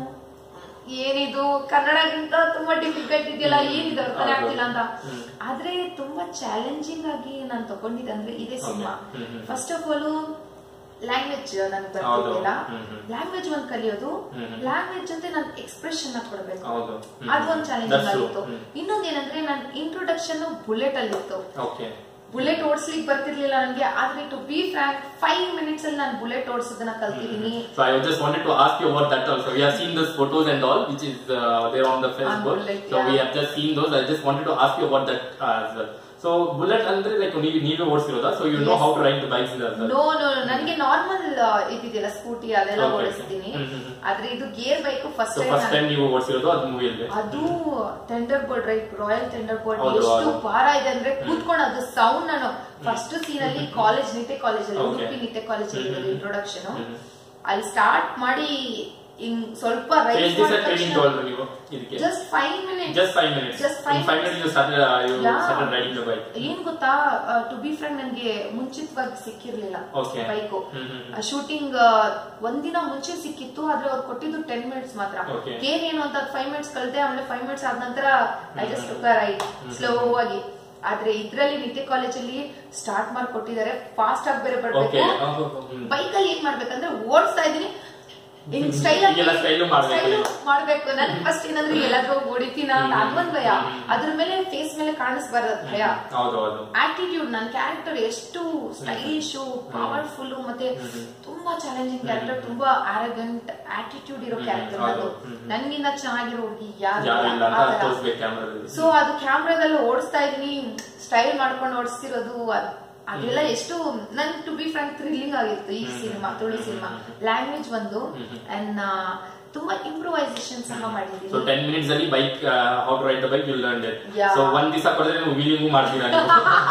ಏನಿದು ಕನ್ನಡಗಿಂತ ತುಂಬಾ ಡಿಫಿಕಲ್ಟ್ ಇದೆಯಲ್ಲ ಏನಿದೆ ಅರ್ಥನೇ ಆಗ್ತಿಲ್ಲ ಅಂತ ಆದ್ರೆ ತುಂಬಾ ಚಾಲೆಂಜಿಂಗ್ ಆಗಿ ನಾನು ತಗೊಂಡಿದ್ದೆ ಅಂದ್ರೆ ಇದೇ ಸಿನಿಮಾ ಹ್ಮ್, ಹ್ಮ್. ಫಸ್ಟ್ ಆಫ್ ಆಲ್ ಲ್ಯಾಂಗ್ವೇಜ್ ನನ್ಗೆ ಬರ್ತಿರ್ಲಿಲ್ಲ ಹೌದು. ಹ್ಮ್, ಹ್ಮ್. ಲ್ಯಾಂಗ್ವೇಜ್ ಒಂದ್ ಕಲಿಯೋದು ಹ್ಮ್, ಹ್ಮ್. ಲ್ಯಾಂಗ್ವೇಜ್ ಜೊತೆ ನಾನು ಎಕ್ಸ್ಪ್ರೆಷನ್ ಕೊಡ್ಬೇಕು ಹೌದು ಅದೊಂದ್ ಚಾಲೆಂಜಿಂಗ್ That's true. ಆಗಿತ್ತು ಹ್ಮ್. ಇನ್ನೊಂದೇನಂದ್ರೆ ನನ್ ಇಂಟ್ರೊಡಕ್ಷನ್ ಬುಲೆಟ್ ಅಲ್ಲಿ ಇತ್ತು ಓಕೆ ಬುಲೆಟ್ ಓಡಿಸ್ಲಿಕ್ಕೆ ಬರ್ತಿರ್ಲಿಲ್ಲ ನನಗೆ ಆದ್ರೆ to be frank five minutes ಅಲ್ಲಿ ನಾನು ಬುಲೆಟ್ ಓಡಿಸೋದನ್ನ ಕಲ್ತಿದ್ದೀನಿ So I just wanted to ask you about that also. We have seen those photos and all, which is uh, there on the Facebook. Bullet, so we yeah. have just seen those. I just wanted to ask you about that uh, as well. So bullet ಅಂದ್ರೆ like ನೀವು ನೀವೇ ಓಡಿಸಿರೋದಾ so you know Yes. How to ride the bikes as well. No no ನನಗೆ ನಾರ್ಮಲ್ ಇದಿದೆಯಲ್ಲ ಸ್ಕೂಟಿ ಅದೆಲ್ಲ Okay. ಓಡಿಸ್ತೀನಿ ಹ್ಮ್, ಹ್ಮ್, ಹ್ಮ್. ಆದ್ರೆ ಇದು gear bike first so first time time ನೀವು ಓಡಿಸಿರೋದು ಅದು ಮೂವಿಯಲ್ಲಿ ಅದು tender board right Royal tender board ಹೌದು, ಎಷ್ಟು ಹೌದು. ಭಾರ ಇದೆ ಅಂದ್ರೆ ಕೂತ್ಕೊಂಡು ಅದು ಸೌಂಡ್ ನಾನು ಫಸ್ಟ್ ಸೀನ್ ಅಲ್ಲಿ ಕಾಲೇಜ್ ನಿಟ್ಟೆ ಕಾಲೇಜ್ ಅಲ್ಲಿ Okay. ಉಡುಪಿ ನಿಟ್ಟೆ ಕಾಲೇಜ್ ಅಲ್ಲಿ ಹ್ಮ್, ಹ್ಮ್. ಇಂಟ್ರೊಡಕ್ಷನ್ ಹ್ಮ್. ಅಲ್ಲಿ ಸ್ಟಾರ್ಟ್ ಮಾಡಿ ಹಿಂಗ್ ಸ್ವಲ್ಪ ಎಷ್ಟು ರೈಡ್ ದಿವಸ ಟ್ರೈನಿಂಗ್ ತಗೊಳ್ರಿ ನೀವು ಇದಕ್ಕೆ just five minutes just five minutes Just five five minutes you started you Yeah. Started riding the bike ಏನ್ ಗೊತ್ತಾ ಟು ಬಿ ಫ್ರೆಂಡ್ ನನ್ಗೆ ಮುಂಚಿತವಾಗಿ ಸಿಕ್ಕಿರ್ಲಿಲ್ಲ Okay. ಬೈಕು ಹ್ಮ್, ಹ್ಮ್, ಹ್ಮ್. ಶೂಟಿಂಗ್ ಒಂದಿನ ಮುಂಚೆ ಸಿಕ್ಕಿತ್ತು ಆದ್ರೆ ಅವ್ರು ಕೊಟ್ಟಿದ್ದು ಟೆನ್ ಮಿನಿಟ್ಸ್ ಮಾತ್ರ Okay. ಕೇರ್ ಏನು ಅಂತ ಫೈವ್ ಮಿನಿಟ್ಸ್ ಕಳ್ದೆ ಆಮೇಲೆ ಫೈವ್ ಮಿನಿಟ್ಸ್ ಆದ ನಂತರ ಐ ಜಸ್ಟ್ ರೈಟ್ ಸ್ಲೋ ಆಗಿ ಆದ್ರೆ ಇದ್ರಲ್ಲಿ ನಿತ್ಯ ಕಾಲೇಜಲ್ಲಿ ಸ್ಟಾರ್ಟ್ ಮಾಡಿ ಕೊಟ್ಟಿದ್ದಾರೆ ಫಾಸ್ಟ್ ಆಗಿ ಬೇರೆ ಓಕೆ ಬರ್ಬೇಕು ಬೈಕ್ ಅಲ್ಲಿ ಏನ್ ಮಾಡ್ಬೇಕಂದ್ರೆ ಓಡಿಸ್ತಾ ಇದೀನಿ ಹಿಂಗ್ ಸ್ಟೈಲ್ ಈಗೆಲ್ಲ style ಮಾಡ್ಬೇಕು. ಮಾಡ್ಬೇಕು ನನ್ ಫಸ್ಟ್ ಏನಂದ್ರೆ ಎಲ್ಲಾದ್ರೂ ಹೊಡಿತೀನ ಅಂತ ಅದೊಂದ್ ಭಯ ಅದ್ರ ಮೇಲೆ ಫೇಸ್ ಮೇಲೆ ಕಾಣಿಸ್ಬಾರ್ದು ಅದ್ ಭಯ ಹೌದು ಹೌದು ಆಟಿಟ್ಯೂಡ್ ನನ್ನ ಕ್ಯಾರೆಕ್ಟರ್ ಎಷ್ಟು ಸ್ಟೈಲಿಶ್ ಪವರ್ಫುಲ್ ಮತ್ತೆ ತುಂಬಾ ಚಾಲೆಂಜಿಂಗ್ ಕ್ಯಾರೆಕ್ಟರ್ ತುಂಬಾ ಆರಗಂಟ್ ಆಟಿಟ್ಯೂಡ್ ಇರೋ ಕ್ಯಾರೆಕ್ಟರ್ ಹೌದು. ಅದು ನನ್ಗಿಂತ ಚೆನ್ನಾಗಿರೋ ಹುಡುಗಿ ಯಾರು ಯಾರು ಇಲ್ಲ ಅಂತ ಆ ಥರ. ತೋರಿಸ್ಬೇಕು ಕ್ಯಾಮ್ರಾದಲ್ಲಿ ಸೊ ಅದು ಕ್ಯಾಮ್ರಾದಲ್ಲಿ ಓಡಿಸ್ತಾ ಇದೀನಿ ಸ್ಟೈಲ್ ಮಾಡ್ಕೊಂಡು ಓಡಿಸ್ತಿರೋದು ಅದ್- ಅದೆಲ್ಲ ಎಷ್ಟು ನನ್ ಟು ಬಿ ಫ್ರಾಂಕ್ ಥ್ರಿಲ್ಲಿಂಗ್ ಆಗಿತ್ತು ಈ ಸಿನಿಮಾ ತುಳು ಸಿನಿಮಾ ಲ್ಯಾಂಗ್ವೇಜ್ ಒಂದು ಅಂಡ್ ತುಂಬಾ ಇಂಪ್ರೂವೈಸೇಷನ್ ಸಹ ಸೊ ಮಾಡಿದೀನಿ ಟೆನ್ ಮಿನಿಟ್ಸ್ ಅಲ್ಲಿ bike how to ride the bike will learn it Yeah. So ಒಂದ್ ದಿವಸ ಕೊಡಿದ್ರೆ ನೀವು ವೀಲಿಂಗು ಮಾಡ್ತೀರಾ ನೀವು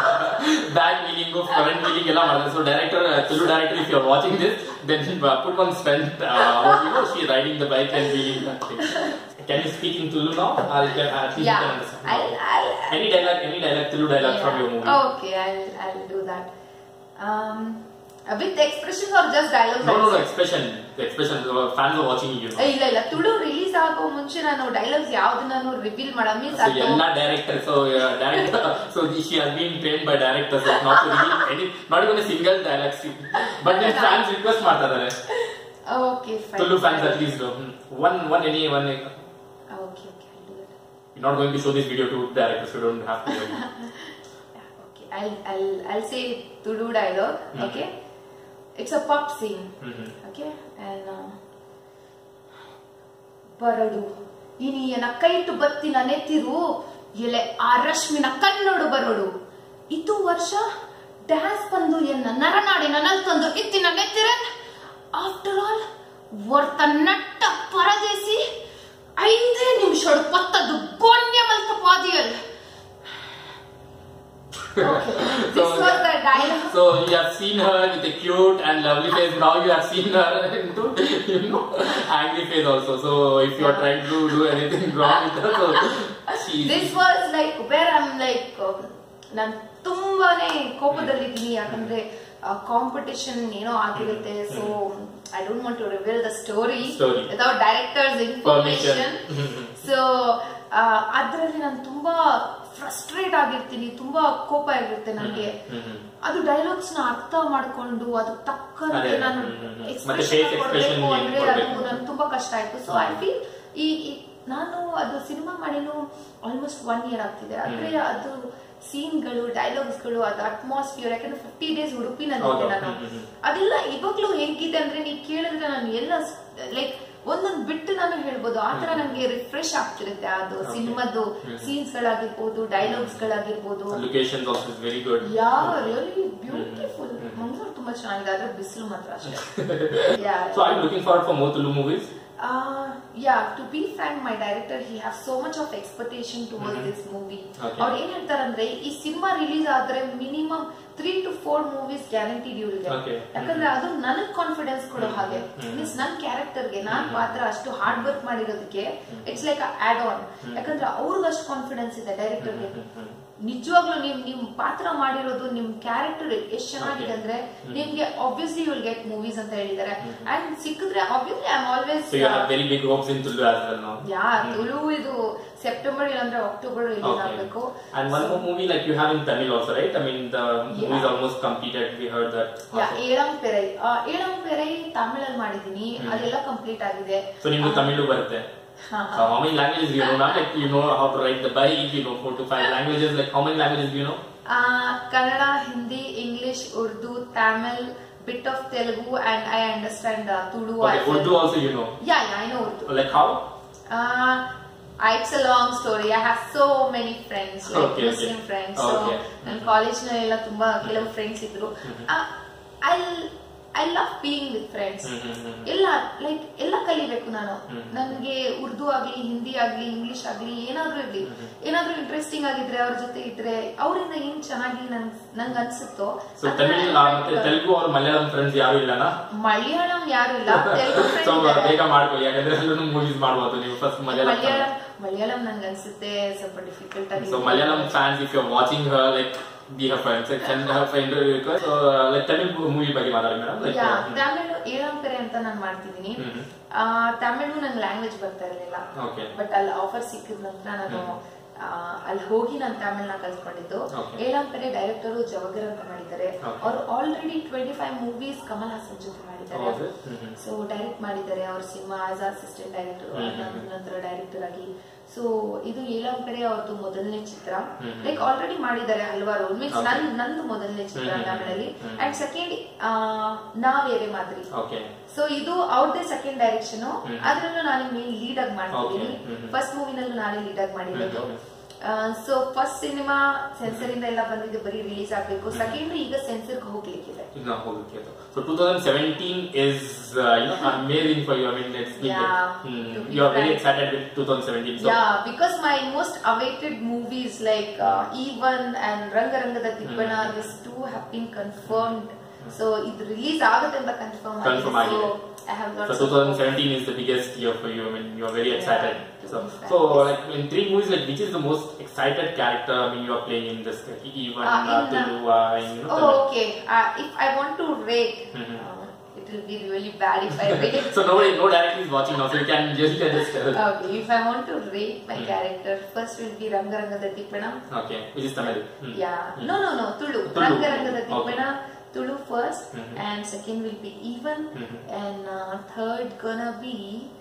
ಬ್ಯಾಕ್ ವೀಲಿಂಗು ಫ್ರಂಟ್ ವೀಲಿಂಗ್ ಎಲ್ಲ ಮಾಡಿದ್ರೆ so director Tulu director if you are watching this then put one strength you know she riding the bike and wheeling can you speak in Tulu now are you can at least you Yeah, can understand I'll, I'll, any dialogue any dialogue Tulu dialogue from your movie Okay, I'll, I'll do that. Um, with expressions or just dialogues? no no no also? expression the expression the fans are watching you ಏ, ಇಲ್ಲ ಇಲ್ಲ ತುಳು ರಿಲೀಸ್ ಆಗೋ ಮುಂಚೆ ನಾನು ಡೈಲಾಗ್ಸ್ ಯಾವ್ದು ನಾನು ರಿವೀಲ್ ಮಾಡ ಮೀನ್ಸ್ So ಎಲ್ಲ director so director so she has been train by directors not to reveal any not even single dialogues but ನಿಮ್ ಫ್ಯಾನ್ಸ್ ರಿಕ್ವೆಸ್ಟ್ ಮಾಡ್ತಾ ಇದ್ದಾರೆ okay Tulu fine fans at least one one any one okay okay I'll do that. Not going to show this video to directors you don't have to Yeah, okay. I'll, I'll, I'll say Tudu dialogue. Okay, it's a pop scene. Okay, and uh, ಬರಡು ಇನಿಯನ ಕೈಟು ಬತ್ತಿನ ನೆತ್ತಿರು ಎಲೆ ಆ ರಶ್ಮಿನ ಕಣ್ಣೋಡು ಬರಡು ಇದು ವರ್ಷ ಡ್ಯಾನ್ಸ್ ಬಂದು ಎನ್ನ ನರನಾಡಿನ ನಲ್ತೊಂದು ಇತ್ತಿನ ನೆತ್ತಿರನ್ ಆಫ್ಟರ್ ಆಲ್ ವರ್ತ ನಟ್ಟ ಪರದೇಸಿ ಐದೇ ನಿಮಿಷಡು ಪತ್ತದ್ದು ಗೋಣ್ಯ ಮಲ್ತ ಪಾದಿಯಲ್ Okay. This was the dialogue. So you have seen her with a cute and lovely face. Now you have seen her into you know angry face also. So if you are trying to do anything wrong with her, so she this was like where I'm like ನಾನು ತುಂಬಾನೇ ಕೋಪದಲ್ಲಿದ್ದೀನಿ ಯಾಕಂದ್ರೆ ಕಾಂಪಿಟಿಷನ್ ಏನೋ ಆಗಿರುತ್ತೆ so I don't want to reveal the story Story. Without directors information Permission. So ಅದರಲ್ಲಿ ನಾನು ತುಂಬಾ ಫ್ರಸ್ಟ್ರೇಟ್ ಆಗಿರ್ತೀನಿ ತುಂಬಾ ಕೋಪ ಇರುತ್ತೆ ನನಗೆ ಅದು ಡೈಲಾಗ್ಸ್ ನ ಅರ್ಥ ಮಾಡ್ಕೊಂಡು ಅದು ತಕ್ಕಂತೆ ಅದೇ, ನಾನು ಹ್ಮ್, ಹ್ಮ್, ಹ್ಮ್. ಮತ್ತೆ ಎಕ್ಸ್ಪ್ರೆಷನ್ face expression ಕೊಡ್ಬೇಕು ಏನ್ ಅಂದ್ರೆ ಕೊಡ್ಬೇಕು? ಅದು ನನ್ಗೆ ತುಂಬಾ ಕಷ್ಟ ಆಯ್ತು ಸೊ ಐ ಫೀಲ್ ಈ ಈ- ನಾನು ಅದು ಸಿನಿಮಾ ಮಾಡಿನು ಆಲ್ಮೋಸ್ಟ್ ಒನ್ ಇಯರ್ ಆಗ್ತಿದೆ ಆದ್ರೆ ಅದು ಸೀನ್ಗಳು ಡೈಲಾಗ್ಸ್ಗಳು ಅದು ಅಟ್ಮಾಸ್ಫಿಯರ್ ಯಾಕಂದ್ರೆ ಫಿಫ್ಟಿ ಡೇಸ್ ಉಡುಪಿನಲ್ಲಿದ್ದೆ ಹೌದು. ನಾನು ಹ್ಮ್, ಹ್ಮ್, ಅದೆಲ್ಲ ಇವಾಗ್ಲೂ ಹೇಗಿದೆ ಅಂದ್ರೆ ನೀವು ಕೇಳಿದ್ರೆ ನಾನು ಎಲ್ಲ ಲೈಕ್ ಒಂದೊಂದು ಬಿಟ್ಟು ನಾನು ಹೇಳ್ಬೋದು ಆತರ ನಂಗೆ ರಿಫ್ರೆಶ್ ಆಗ್ತಿರುತ್ತೆ ಅದು Okay. ಸಿನಿಮಾದ್ದು ಸೀನ್ಸ್ ಗಳಾಗಿರ್ಬೋದು ಡೈಲಾಗ್ಸ್ ಗಳಾಗಿರ್ಬೋದು locations also is very good. Yeah really beautiful Mangaluru ತುಂಬಾ ತುಂಬಾ ಚೆನ್ನಾಗಿದೆ ಆದ್ರೆ ಬಿಸಿಲು ಮಾತ್ರ ಅಷ್ಟೇ Yeah. So are you looking forward for more Tulu movies? Uh, yeah, to be frank, my director, he has so much of expectation towards this movie. Okay. ಅವ್ರು ಏನ್ ಹೇಳ್ತಾರಂದ್ರೆ ಈ ಸಿನಿಮಾ ರಿಲೀಸ್ ಆದ್ರೆ minimum three to four movies guarantee ಇವ್ರಿಗೆ Okay. ಯಾಕಂದ್ರೆ ಅದು ನನಗ್ ಕಾನ್ಫಿಡೆನ್ಸ್ ಕೊಡೋ ಹಾಗೆ ಮೀನ್ಸ್ ನನ್ ಕ್ಯಾರೆಕ್ಟರ್ಗೆ ನಾನ್ ಪಾತ್ರ ಅಷ್ಟು ಹಾರ್ಡ್ ವರ್ಕ್ ಮಾಡಿರೋದಕ್ಕೆ ಇಟ್ಸ್ ಲೈಕ್ ಆಡ್ ಆನ್ ಯಾಕಂದ್ರೆ ಅವ್ರಿಗೆ ಅಷ್ಟು ಕಾನ್ಫಿಡೆನ್ಸ್ ಇದೆ ಡೈರೆಕ್ಟರ್ಗೆ ನಿಜವಾಗ್ಲೂ ನಿಮ್ ನಿಮ್ ಪಾತ್ರ ಮಾಡಿರೋದು ನಿಮ್ ಕ್ಯಾರೆಕ್ಟರ್ ಎಷ್ಟ್ ಚೆನ್ನಾಗಿದೆ ಅಂದ್ರೆ ನಿಮ್ಗೆ ಆಬ್ವಿಯಸ್ಲಿ ವಿಲ್ ಗೆಟ್ ಮೂವೀಸ್ ಅಂತ ಹೇಳಿದ್ದಾರೆ ಅಂಡ್ ಸಿಕ್ಕಿದ್ರೆ obviously I am always So you have very big hopes in Tulu as well now. Yeah Tulu ಇದು ಸೆಪ್ಟೆಂಬರ್ ಇಲ್ಲಾಂದ್ರೆ ಅಕ್ಟೋಬರ್ ರಿಲೀಸ್ Okay. ಆಗ್ಬೇಕು And one more movie like you have in Tamil also, right? I mean, the movie is Yeah. almost completed. We heard that. Yeah also. Elam Perai ಆ, ಏಳಂ ಪೆರೈ ತಮಿಳಲ್ಲಿ ಮಾಡಿದೀನಿ ಅದೆಲ್ಲ ಕಂಪ್ಲೀಟ್ ಆಗಿದೆ So ನಿಮ್ಗೆ ತಮಿಳು ಬರುತ್ತೆ. ಹಾ, So how many languages do you know now? Like you know how to write the bike, you know four to five languages. Like how many languages do you know? ಆ, Kannada Hindi English Urdu Tamil bit of Telugu and I understand Tulu Okay, Urdu also you know. Yeah yeah I know Urdu Like how? Uh, it's a long story. I have so many friends, like Okay, okay. Muslim friends. Okay. So, ನನ್ನ ಕಾಲೇಜ್ನಲ್ಲೆಲ್ಲ ತುಂಬಾ ಕೆಲವು ಫ್ರೆಂಡ್ಸ್ ಇದ್ರು I I love being with friends ಹ್ಮ್, ಹ್ಮ್, ಹ್ಮ್. ಎಲ್ಲ ಲೈಕ್ ಎಲ್ಲ ಕಲಿಬೇಕು ನಾನು ಹ್ಮ್. ನನಗೆ ಉರ್ದು ಆಗ್ಲಿ ಹಿಂದಿ ಆಗ್ಲಿ ಇಂಗ್ಲಿಷ್ ಆಗ್ಲಿ ಏನಾದ್ರೂ ಇರ್ಲಿ ಏನಾದ್ರೂ ಇಂಟ್ರೆಸ್ಟಿಂಗ್ ಆಗಿದ್ರೆ ಅವ್ರ ಜೊತೆ ಇದ್ರೆ ಅವರಿಂದ ಏನ್ ಚೆನ್ನಾಗಿ ನನ್ ನಂಗ್ ಅನ್ಸುತ್ತೋ So ಅದನ್ನ Tamil ನಾನು ಆ, ಮತ್ತೆ ತೆಲುಗು ಅವ್ರ ಮಲಯಾಳಂ ಫ್ರೆಂಡ್ಸ್ ಯಾರು ಇಲ್ಲನಾ ಮಲಯಾಳಂ ಯಾರು ಇಲ್ಲ ತೆಲುಗು friends ಸೊ ಇದ್ದಾರೆ. ಬೇಗ ಮಾಡ್ಕೊಳ್ಳಿ ಯಾಕಂದ್ರೆ ಅಲ್ಲೂ ಮೂವೀಸ್ ಮಾಡ್ಬೋದು ನೀವು ಫಸ್ಟ್ ಮಲಯಾಳಂ ಮಲಯಾಳಂ ಮಲಯಾಳಂ ನನ್ಗೆ ಅನ್ಸುತ್ತೆ ಸ್ವಲ್ಪ ಡಿಫಿಕಲ್ಟ್ ಆಗಿ so Malayalam fans if you watching her like be her friends like send her friend request so like Tamil movie ಬಗ್ಗೆ ಮಾತಾಡಿ madam like yeah Tamil Elamperai ಅಂತ ನಾನು ಮಾಡ್ತಿದ್ದೀನಿ ಹ್ಮ್. ಆ, ತಮಿಳು ನಂಗೆ ಲ್ಯಾಂಗ್ವೇಜ್ ಬರ್ತಾ ಇರಲಿಲ್ಲ ಓಕೆ ಬಟ್ ಅಲ್ಲಿ ಆಫರ್ ಸಿಕ್ಕಿದ ನಂತರ ನಾನು ಆ, ಅಲ್ಲಿ ಹೋಗಿ ನಾನು ತಮಿಳ್ನ ಕಲ್ತ್ಕೊಂಡಿದ್ದು Okay. ಏಳಂಪೆರೆ ಡೈರೆಕ್ಟರ್ ಜವಗರ್ ಅಂತ ಮಾಡಿದ್ದಾರೆ Okay. ಅವರು already twenty five movies Kamal Haasan ಜೊತೆ ಮಾಡಿದ್ದಾರೆ ಹೌದು? ಹ್ಮ್ ಹ್ಮ್. ಸೊ ಡೈರೆಕ್ಟ್ ಮಾಡಿದ್ದಾರೆ ಅವ್ರ ಸಿನಿಮಾ ಆಸ್ ಅಸಿಸ್ಟೆಂಟ್ ಡೈರೆಕ್ಟರ್ ಹ್ಮ್ ಹ್ಮ್. ನಂತರ ಡೈರೆಕ್ಟರ್ ಆಗಿ ಸೊ ಇದು ಏಳಂಪೆರೆ ಅವ್ರದ್ದು ಮೊದಲನೇ ಚಿತ್ರ ಹ್ಮ್ ಹ್ಮ್. ಲೈಕ್ ಆಲ್ರೆಡಿ ಮಾಡಿದ್ದಾರೆ ಹಲವಾರು ಮೀನ್ಸ್ Okay. ನನ್ ನಂದು ಮೊದಲನೇ ಚಿತ್ರ ಹ್ಮ್ ಹ್ಮ್ ಹ್ಮ್. ತಮಿಳಲ್ಲಿ ಹ್ಮ್. ಅಂಡ್ ಸೆಕೆಂಡ್ ನಾವೇರೆ ಮಾದರಿ ಓಕೆ ಸೊ ಇದು ಅವ್ರದೇ ಸೆಕೆಂಡ್ ಡೈರೆಕ್ಷನ್ ಹ್ಮ್. ಅದ್ರಲ್ಲೂ ನಾನು ಮೇನ್ ಲೀಡ್ ಆಗಿ ಮಾಡ್ತಿದ್ದೀನಿ Okay. ಹ್ಮ್ ಹ್ಮ್. ಫಸ್ಟ್ ಮೂವಿನಲ್ಲೂ ನಾನೇ ಲೀಡ್ ಆಗಿ ಮಾಡಿರೋದು ಹ್ಮ್ ಸೊ ಫಸ್ಟ್ ಸಿನಿಮಾ ಸೆನ್ಸರ್ ಇಂದ ಎಲ್ಲ ಬಂದಿದ್ದು ಬರೀ ರಿಲೀಸ್ ಆಗ್ಬೇಕು ಸೆಕೆಂಡ್ ಈಗ ಸೆನ್ಸರ್ ಹೋಗ್ಲಿಕ್ಕಿದೆ ಇನ್ನ ಹೋಗುತ್ತೆ ಅದು so two thousand seventeen is you know amazing for you I mean let's Yeah, to be you are very frank. Excited with two thousand seventeen so yeah because my most awaited movies like even and ರಂಗರಂಗದ ತಿಪ್ಪಣ this two have been confirmed so ಇದು ರಿಲೀಸ್ ಆಗುತ್ತೆ ಅಂತ ಕನ್ಫರ್ಮ್ Confirm ಆಗಿದೆ ಆಗಿದೆ. I have So 2017 is the biggest year for you. I mean, you are very excited. Yeah, so, to be so frank. like in three movies, like which is the most excited character? I mean, you are playing in this, like even Uh, uh, in, uh, Tulu, uh, and, you know. Oh, okay. Uh, if I want to rate, Mhm. uh, it will be really bad if I rate. so nobody, no director is watching now, so you can just, you can just tell. okay, if I want to rate my Mhm. character, first will be Rangarangada Tippanam. Okay, which is Tamil. Hmm. Yeah. Hmm. No, no, no. Tulu. Tulu. Rangarangada Okay. Tippana. Tulu first, Mhm. and second will be Even, Mhm. and uh, third gonna be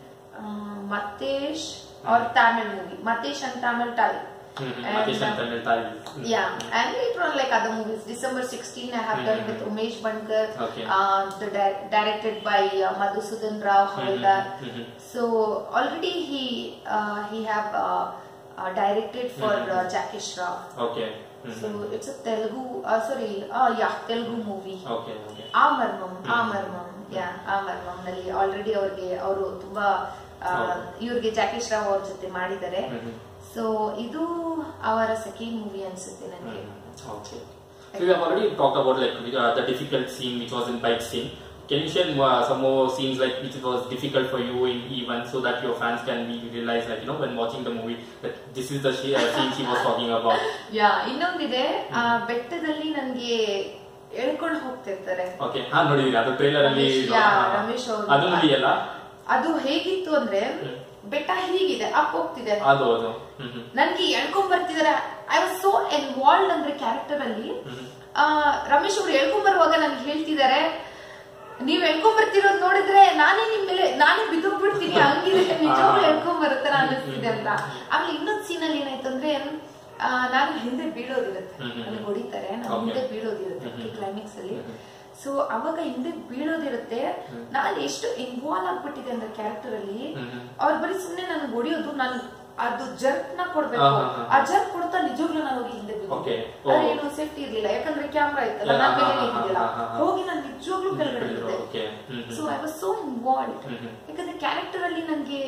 uh, Matesh or Tamil movie. Matesh and Tamil Tali. Hmm. And, Matesh and uh, Tamil Thai. Hmm. Yeah, and later on like other movies. December 16, I have done Mhm. with Umesh Bankar, Okay. uh, the di- directed by uh, Madhusudan Rao Havaldar. Mhm. So already he uh, he have uh, uh, directed for Mhm. uh, Jackie Shroff. Okay. Mhm. So it's a Telugu, uh, sorry, uh, yeah, Telugu movie. Okay, okay. ಆ ಮರ್ಮಂ ಆ ಹ್ಮ್. ಮರ್ಮಂ ಯಾ ಆ ಮರ್ಮಂ ನಲ್ಲಿ ಆಲ್ರೆಡಿ ಅವ್ರಿಗೆ ಅವರು ತುಂಬಾ ಆ, ಹೌದು. ಇವ್ರಿಗೆ ಜಾಕಿ ಶ್ರಾವ್ ಅವ್ರ ಜೊತೆ ಮಾಡಿದ್ದಾರೆ Mhm. ಸೊ ಇದು ಅವರ ಸೆಕೆಂಡ್ ಮೂವಿ ಅನ್ಸುತ್ತೆ ನನಗೆ Mhm. Okay. So we have already talked about like uh, the difficult scene which was in bike scene. Can you share uh, some more scenes like which was difficult for you in even so that your fans can be realize like you know when watching the movie that this is the she- uh, scene she was talking about. ಯಾ ಇನ್ನೊಂದಿದೆ ಆ ಬೆಟ್ಟದಲ್ಲಿ ನನ್ಗೆ ಎಳ್ಕೊಂಡು ಹೋಗ್ತಿರ್ತಾರೆ Okay. ಹಾ ನೋಡಿದೀನಿ ಅದು ಟ್ರೈಲರ್ ಅಲ್ಲಿ ರಮೇಶ್, ಹಾ, ಯಾ, ಹಾ. ರಮೇಶ್ ಅವ್ರು. ಅದು ನೋಡಿಯಲ್ಲ ಅದು ಹೇಗಿತ್ತು ಅಂದ್ರೆ ಹ್ಮ್. ಬೆಟ್ಟ ಹೀಗಿದೆ ಅಪ್ ಹೋಗ್ತಿದೆ ಅದು ಅದು ಹ್ಮ್ ಹ್ಮ್ ನನ್ಗೆ ಎಳ್ಕೊಂಡ್ ಬರ್ತಿದಾರೆ ಐ ವಾಸ್ ಸೋ ಇನ್ವಾಲ್ಡ್ ಅಂದ್ರೆ ಕ್ಯಾರೆಕ್ಟರ್ ಅಲ್ಲಿ ಹ್ಮ್. ಆ, ರಮೇಶ್ ಅವರು ಎಳ್ಕೊಂಡ್ ಬರುವಾಗ ನನ್ಗೆ ಹೇಳ್ತಿದ್ದಾರೆ ನೀವ್ ಎಳ್ಕೊಂಡ್ ಬರ್ತಿರೋದ್ ನೋಡಿದ್ರೆ ನಾನೇ ನಿಮ್ ಮೇಲೆ ನಾನೇ ಬಿದ್ದೋಗ್ಬಿಡ್ತೀನಿ ಹಂಗಿದೆ ನಿಜವಾಗ್ಲೂ ಎಳ್ಕೊಂಡ್ ಬರುತ್ತರ ಅನ್ನಿಸ್ತಿದೆ ಅಂತ ಆಮೇಲೆ ಇನ್ನೊಂದ್ ಸೀನಲ್ಲಿ ಏನಾಯ್ತು ಅಂದ್ರೆ ಆ, ನಾನು ಹಿಂದೆ ಬೀಳೋದಿರುತ್ತೆ ಹ್ಮ್ ಹ್ಮ್. ನನಗೆ ಹೊಡಿತಾರೆ ನಾನು Okay. ಹಿಂದೆ ಬೀಳೋದಿರುತ್ತೆ ಹ್ಮ್ ಹ್ಮ್. ಕ್ಲೈಮ್ಯಾಕ್ಸ್ ಅಲ್ಲಿ ಹ್ಮ್ ಹ್ಮ್. ಸೊ ಅವಾಗ ಹಿಂದೆ ಬೀಳೋದಿರುತ್ತೆ ಹ್ಮ್. ನಾನು ಎಷ್ಟು ಇನ್ವಾಲ್ವ್ ಆಗ್ಬಿಟ್ಟಿದೆ ಅಂದ್ರೆ ಕ್ಯಾರೆಕ್ಟರ್ ಅಲ್ಲಿ ಹ್ಮ್ ಹ್ಮ್. ಅವ್ರು ಬರೀ ಸುಮ್ನೆ ನನ್ಗೆ ಹೊಡಿಯೋದು ನಾನು ಅದು ಜರ್ಕ್ ನ ಕೊಡ್ಬೇಕು ಹಾ, ಹಾ, ಹಾ. ಆ ಜರ್ಕ್ ಕೊಡ್ತಾ ನಿಜವಾಗ್ಲೂ ನಾನು ಹೋಗಿ ಹಿಂದೆ ಬಿದ್ದೆ. Okay. ಆದ್ರೆ ಓ. ಏನು ಸೇಫ್ಟಿ ಇರ್ಲಿಲ್ಲ ಯಾಕಂದ್ರೆ ಕ್ಯಾಮ್ರಾ ಇತ್ತಲ್ಲ ಹಾ, ನಾನ್ ಹಾ, ಮೇಲೆ ಹಾ, ನಿಂತಿದ್ದಿಲ್ಲ ಹಾ, ಹಾ, ಹಾ. ಹೋಗಿ ನಾನು ನಿಜ ರೋಲ್ ಕೆಳಗಡೆ ಇದ್ದೆ okay so I was so involve ಹ್ಮ್ ಹ್ಮ್. ಯಾಕಂದ್ರೆ ಕ್ಯಾರೆಕ್ಟರ್ ಅಲ್ಲಿ ನನಗೆ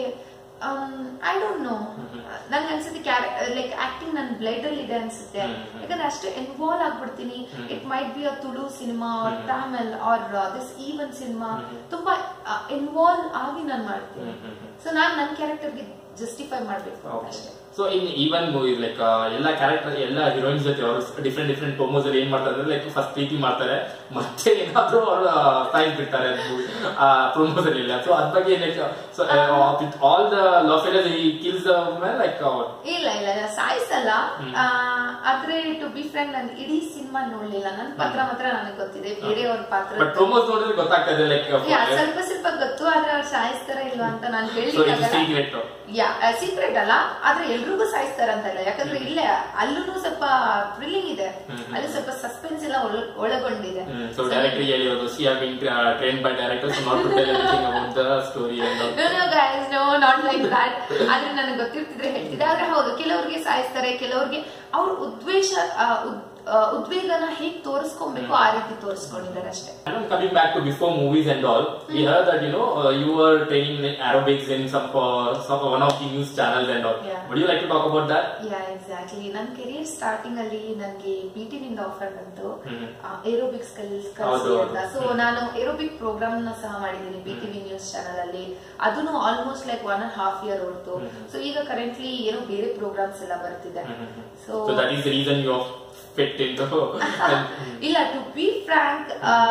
ಐ ಡೋಂಟ್ ನೋ ನನ್ಗೆ ಅನ್ಸುತ್ತೆ ಲೈಕ್ ಆಕ್ಟಿಂಗ್ ನನ್ನ ಬ್ಲಡ್ ಅಲ್ಲಿ ಇದೆ ಅನ್ಸುತ್ತೆ ಹ್ಮ್ ಹ್ಮ್. ಯಾಕಂದ್ರೆ ಅಷ್ಟು ಇನ್ವಾಲ್ವ್ ಆಗ್ಬಿಡ್ತೀನಿ ಹ್ಮ್. It might be a Tulu cinema or ಹ್ಮ್. Tamil or this even cinema ಹ್ಮ್. ತುಂಬಾ ಇನ್ವಾಲ್ವ್ ಆಗಿ ನಾನು ಮಾಡ್ತೀನಿ ಹ್ಮ್ ಹ್ಮ್ ಹ್ಮ್. ಸೊ ನಾನು ನನ್ನ ಕ್ಯಾರೆಕ್ಟರ್ಗೆ ಜಸ್ಟಿಫೈ ಮಾಡ್ಬೇಕು Okay. ಅಷ್ಟೇ so in even movie like ಎಲ್ಲ ಕ್ಯಾರೆಕ್ಟರ್ ಎಲ್ಲ ಹೀರೋಯಿನ್ಸ್ ಜೊತೆ ಅವರು ಡಿಫ್ರೆಂಟ್ ಡಿಫ್ರೆಂಟ್ ಪ್ರೊಮೋಸ್ ಅಲ್ಲಿ ಏನ್ ಮಾಡ್ತಾರೆ ಲೈಕ್ ಫಸ್ಟ್ ಪ್ರೀತಿ ಮಾಡ್ತಾರೆ ಮತ್ತೆ ಏನಾದ್ರೂ ಅವರು ಪ್ರೈಸ್ ಬಿಡ್ತಾರೆ ಪ್ರೊಮೋಸ್ ಅಲ್ಲಿ ಇಲ್ಲ ಸೊ ಅದ್ ಬಗ್ಗೆ like so with all the love failure ಈ ಕಿಲ್ಸ್ ದ ವುಮೆನ್ ಲೈಕ್ ಇಲ್ಲ ಇಲ್ಲ ಇಲ್ಲ, ಸಾಯಿಸಲ್ಲ ಹ್ಮ್. ಆ, ಆದ್ರೆ ಟು ಬಿ ಫ್ರೆಂಡ್ ನಾನು ಇಡೀ ಸಿನಿಮಾ ನೋಡ್ಲಿಲ್ಲ ನನ್ನ ಪಾತ್ರ ಮಾತ್ರ ನನಗೆ ಗೊತ್ತಿದೆ ಬೇರೆಯವ್ರ ಪಾತ್ರ ಬಟ್ ಪ್ರೊಮೋಸ್ ನೋಡಿದ್ರೆ ಗೊತ್ತಾಗ್ತದೆ ಲೈಕ್ ಯಾ, ಸ್ವಲ್ಪ ಸ್ವಲ್ಪ ಗೊತ್ತು ಆದ್ರೆ ಅವ್ರು ಸಾಯಿಸ್ತಾರ ಇಲ್ವಾ ಅಂತ ನಾನು ಸೊ ಇದು ಹೇಳಿ ಸೀಕ್ರೆಟ್ ಯಾ ಸೀಕ್ರೆಟ್ ಅಲ್ಲ ಆದ್ರೆ ಎಲ್ರಿಗೂ ಸಾಯಿಸ್ತಾರ ಅಂತ ಇಲ್ಲ ಯಾಕಂದ್ರೆ ಇಲ್ಲೇ ಅಲ್ಲೂ ಸ್ವಲ್ಪ ಥ್ರಿಲ್ಲಿಂಗ್ ಇದೆ ಹ್ಮ್. ಅಲ್ಲಿ ಸ್ವಲ್ಪ ಸಸ್ಪೆನ್ಸ್ ಎಲ್ಲ ಒಳ- ಒಳಗೊಂಡಿದೆ ಸೊ ಡೈರೆಕ್ಟರ್ ಹೇಳಿರೋದು see are been train by director so not to tell anything about the story and No, no, guys, no, not like that. ಆದ್ರೆ ನನಗೆ ಗೊತ್ತಿರ್ತಿದ್ರೆ ಹೇಳ್ತಿದ್ದೆ ಆದ್ರೆ ಹೌದು ಕೆಲವ್ರಿಗೆ ಸಾಯಿಸ್ತಾರೆ ಕೆಲವ್ರಿಗೆ ಅವ್ರ ಉದ್ವೇಷ ಆ, ಉದ್- ಆ, ಉದ್ವೇಗನ ಹೇಗ್ ತೋರಿಸ್ಕೊಬೇಕು ಆ ರೀತಿ ತೋರಿಸ್ಕೊಂಡಿದ್ದಾರೆ ಅಷ್ಟೇ And I'm coming back to before movies and all. We heard that you know uh, you were training in aerobics in some, uh, some one of the news channels and all. Yeah. Would you like to talk about that? Yeah exactly ನನ್ನ ಕೆರಿಯರ್ ಸ್ಟಾರ್ಟಿಂಗ್ ಅಲ್ಲಿ ನನಗೆ ಪಿ ಟಿ ನಿಂದ ಆಫರ್ ಬಂತು Mhm. ಏರೋಬಿಕ್ಸ್ ಹೌದು, ಕಲಿಸಿ ಅಂತ ಹೌದು. ಸೊ ನಾನು ಏರೋಬಿಕ್ ಪ್ರೋಗ್ರಾಮ್ ನ ಸಹ ಮಾಡಿದ್ದೀನಿ ಪಿ ಟಿವಿ ನ್ಯೂಸ್ ಚಾನಲ್ ಅಲ್ಲಿ ಅದನ್ನು almost like one and half year ಹೊರತು Mhm. ಸೊ ಈಗ ಕರೆಂಟ್ಲಿ ಏನೋ ಬೇರೆ ಪ್ರೋಗ್ರಾಮ್ಸ್ ಎಲ್ಲ ಬರ್ತಿದೆ Mhm. So So that is the reason you are fit into. and, ಇಲ್ಲ ಟು ಬಿ ಫ್ರಾಂಕ್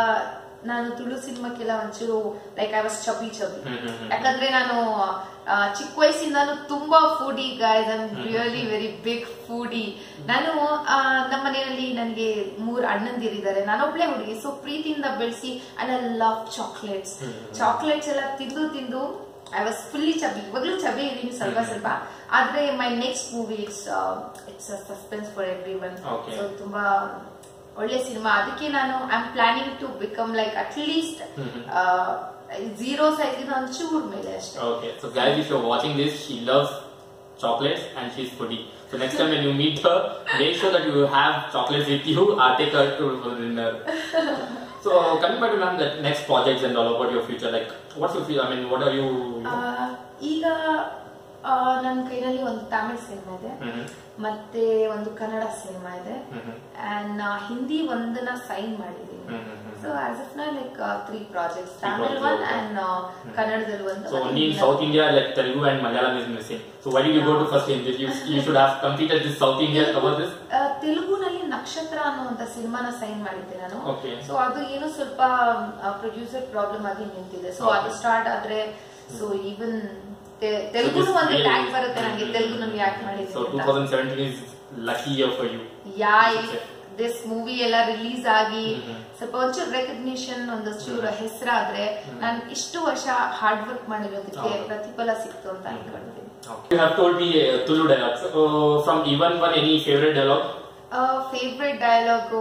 ನಾನು ತುಳು ಸಿನಿಮಾಕ್ಕೆಲ್ಲ ಒಂಚೂರು like I was chubby chubby hmm, ಹ್ಮ್, ಹ್ಮ್. ಯಾಕಂದ್ರೆ ನಾನು ಆ, ಚಿಕ್ಕ ವಯಸ್ಸಿಂದಾನು ತುಂಬಾ foodie guys I really very big foodie ನಾನು ಆ, ನಮ್ಮ ಮನೆಯಲ್ಲಿ ನನಗೆ ಮೂರ್ ಅಣ್ಣಂದಿರಿದ್ದಾರೆ ನಾನೊಬ್ಳೆ ಹುಡುಗಿ ಸೊ ಪ್ರೀತಿಯಿಂದ ಬೆಳೆಸಿ I love chocolates hmm. Chocolates ಎಲ್ಲ ತಿಂದು ತಿಂದು ಐ ವಾಸ್ ಫುಲ್ಲಿ ಚಬಿ ಇವಾಗ್ಲೂ ಚಬಿ ಇದೀನಿ ಸ್ವಲ್ಪ ಹ್ಮ್. ಸ್ವಲ್ಪ ಆದ್ರೆ my next movie it's it's suspense for everyone Okay. So ತುಂಬಾ ಒಳ್ಳೆ ಸಿನಿಮಾ ಅದಕ್ಕೆ ನಾನು I am planning to become like at least Mhm. Zero size ಒಂಚೂರ್ ಮೇಲೆ ಅಷ್ಟೇ okay. So guys, if you're watching this, she loves chocolates and she's foodie. So next time when you meet her, make sure that you have chocolates with you. I'll take her to dinner. So coming back to ma'am, the next projects and all about your future, like what's your future? I mean, what are you? ಆ, ಈಗ ನನ್ನ ಕೈನಲ್ಲಿ ಒಂದು ತಮಿಳ್ ಸಿನಿಮಾ ಇದೆ Mhm. ಮತ್ತೆ ಒಂದು ಕನ್ನಡ ಸಿನಿಮಾ ಇದೆ Mhm. ಅಂಡ್ ಹಿಂದಿ ಒಂದನ್ನ ಸೈನ್ ಮಾಡಿದ್ದೀನಿ Mhm. ಸೊ ಆಸ್ ಆಫ್ ನಾ like three projects Three Tamil projects, one okay. And ಕನ್ನಡದಲ್ಲಿ ಒಂದು So ಮತ್ತೆ only in Hindi South India, like Telugu and Malayalam is missing. So why did you go to first Hindi? You, you should have completed this South India, cover this. ಆ, ತೆಲುಗುನಲ್ಲಿ ನಕ್ಷತ್ರ ಅನ್ನುವಂತ ಸಿನಿಮಾನ ಸೈನ್ ಮಾಡಿದ್ದೆ ನಾನು Okay. ಸೊ ಅದು ಏನೋ ಸ್ವಲ್ಪ ಪ್ರೊಡ್ಯೂಸರ್ ಪ್ರಾಬ್ಲಮ್ ಆಗಿ ನಿಂತಿದೆ ಸೊ Okay. ಅದು ಸ್ಟಾರ್ಟ್ ಆದ್ರೆ ಸೊ ಈವನ್ ತೆಲುಗು this ಒಂದು really- ಟ್ಯಾಗ್ ಬರುತ್ತೆ ನನಗೆ ತೆಲುಗು ನನಗೆ ಯಾಕೆ So ಮಾಡಿದ್ದೀನಿ 2017 is lucky year for you. Yeah this movie ಎಲ್ಲ ರಿಲೀಸ್ ಆಗಿ Mhm. ಸ್ವಲ್ಪ ಒಂಚೂರು ರೆಕಗ್ನಿಷನ್ ಒಂದಷ್ಟು ಹೆಸರಾದ್ರೆ ನಾನು ಇಷ್ಟು ವರ್ಷ ಹಾರ್ಡ್ ವರ್ಕ್ ಮಾಡಿರೋದಕ್ಕೆ ಹೌದು. ಪ್ರತಿಫಲ ಸಿಕ್ತು ಅಂತ ಅನ್ಕೊಳ್ತೀನಿ You have told me uh, Tulu dialogues. So from even one, any favorite dialogue? Favourite dialogue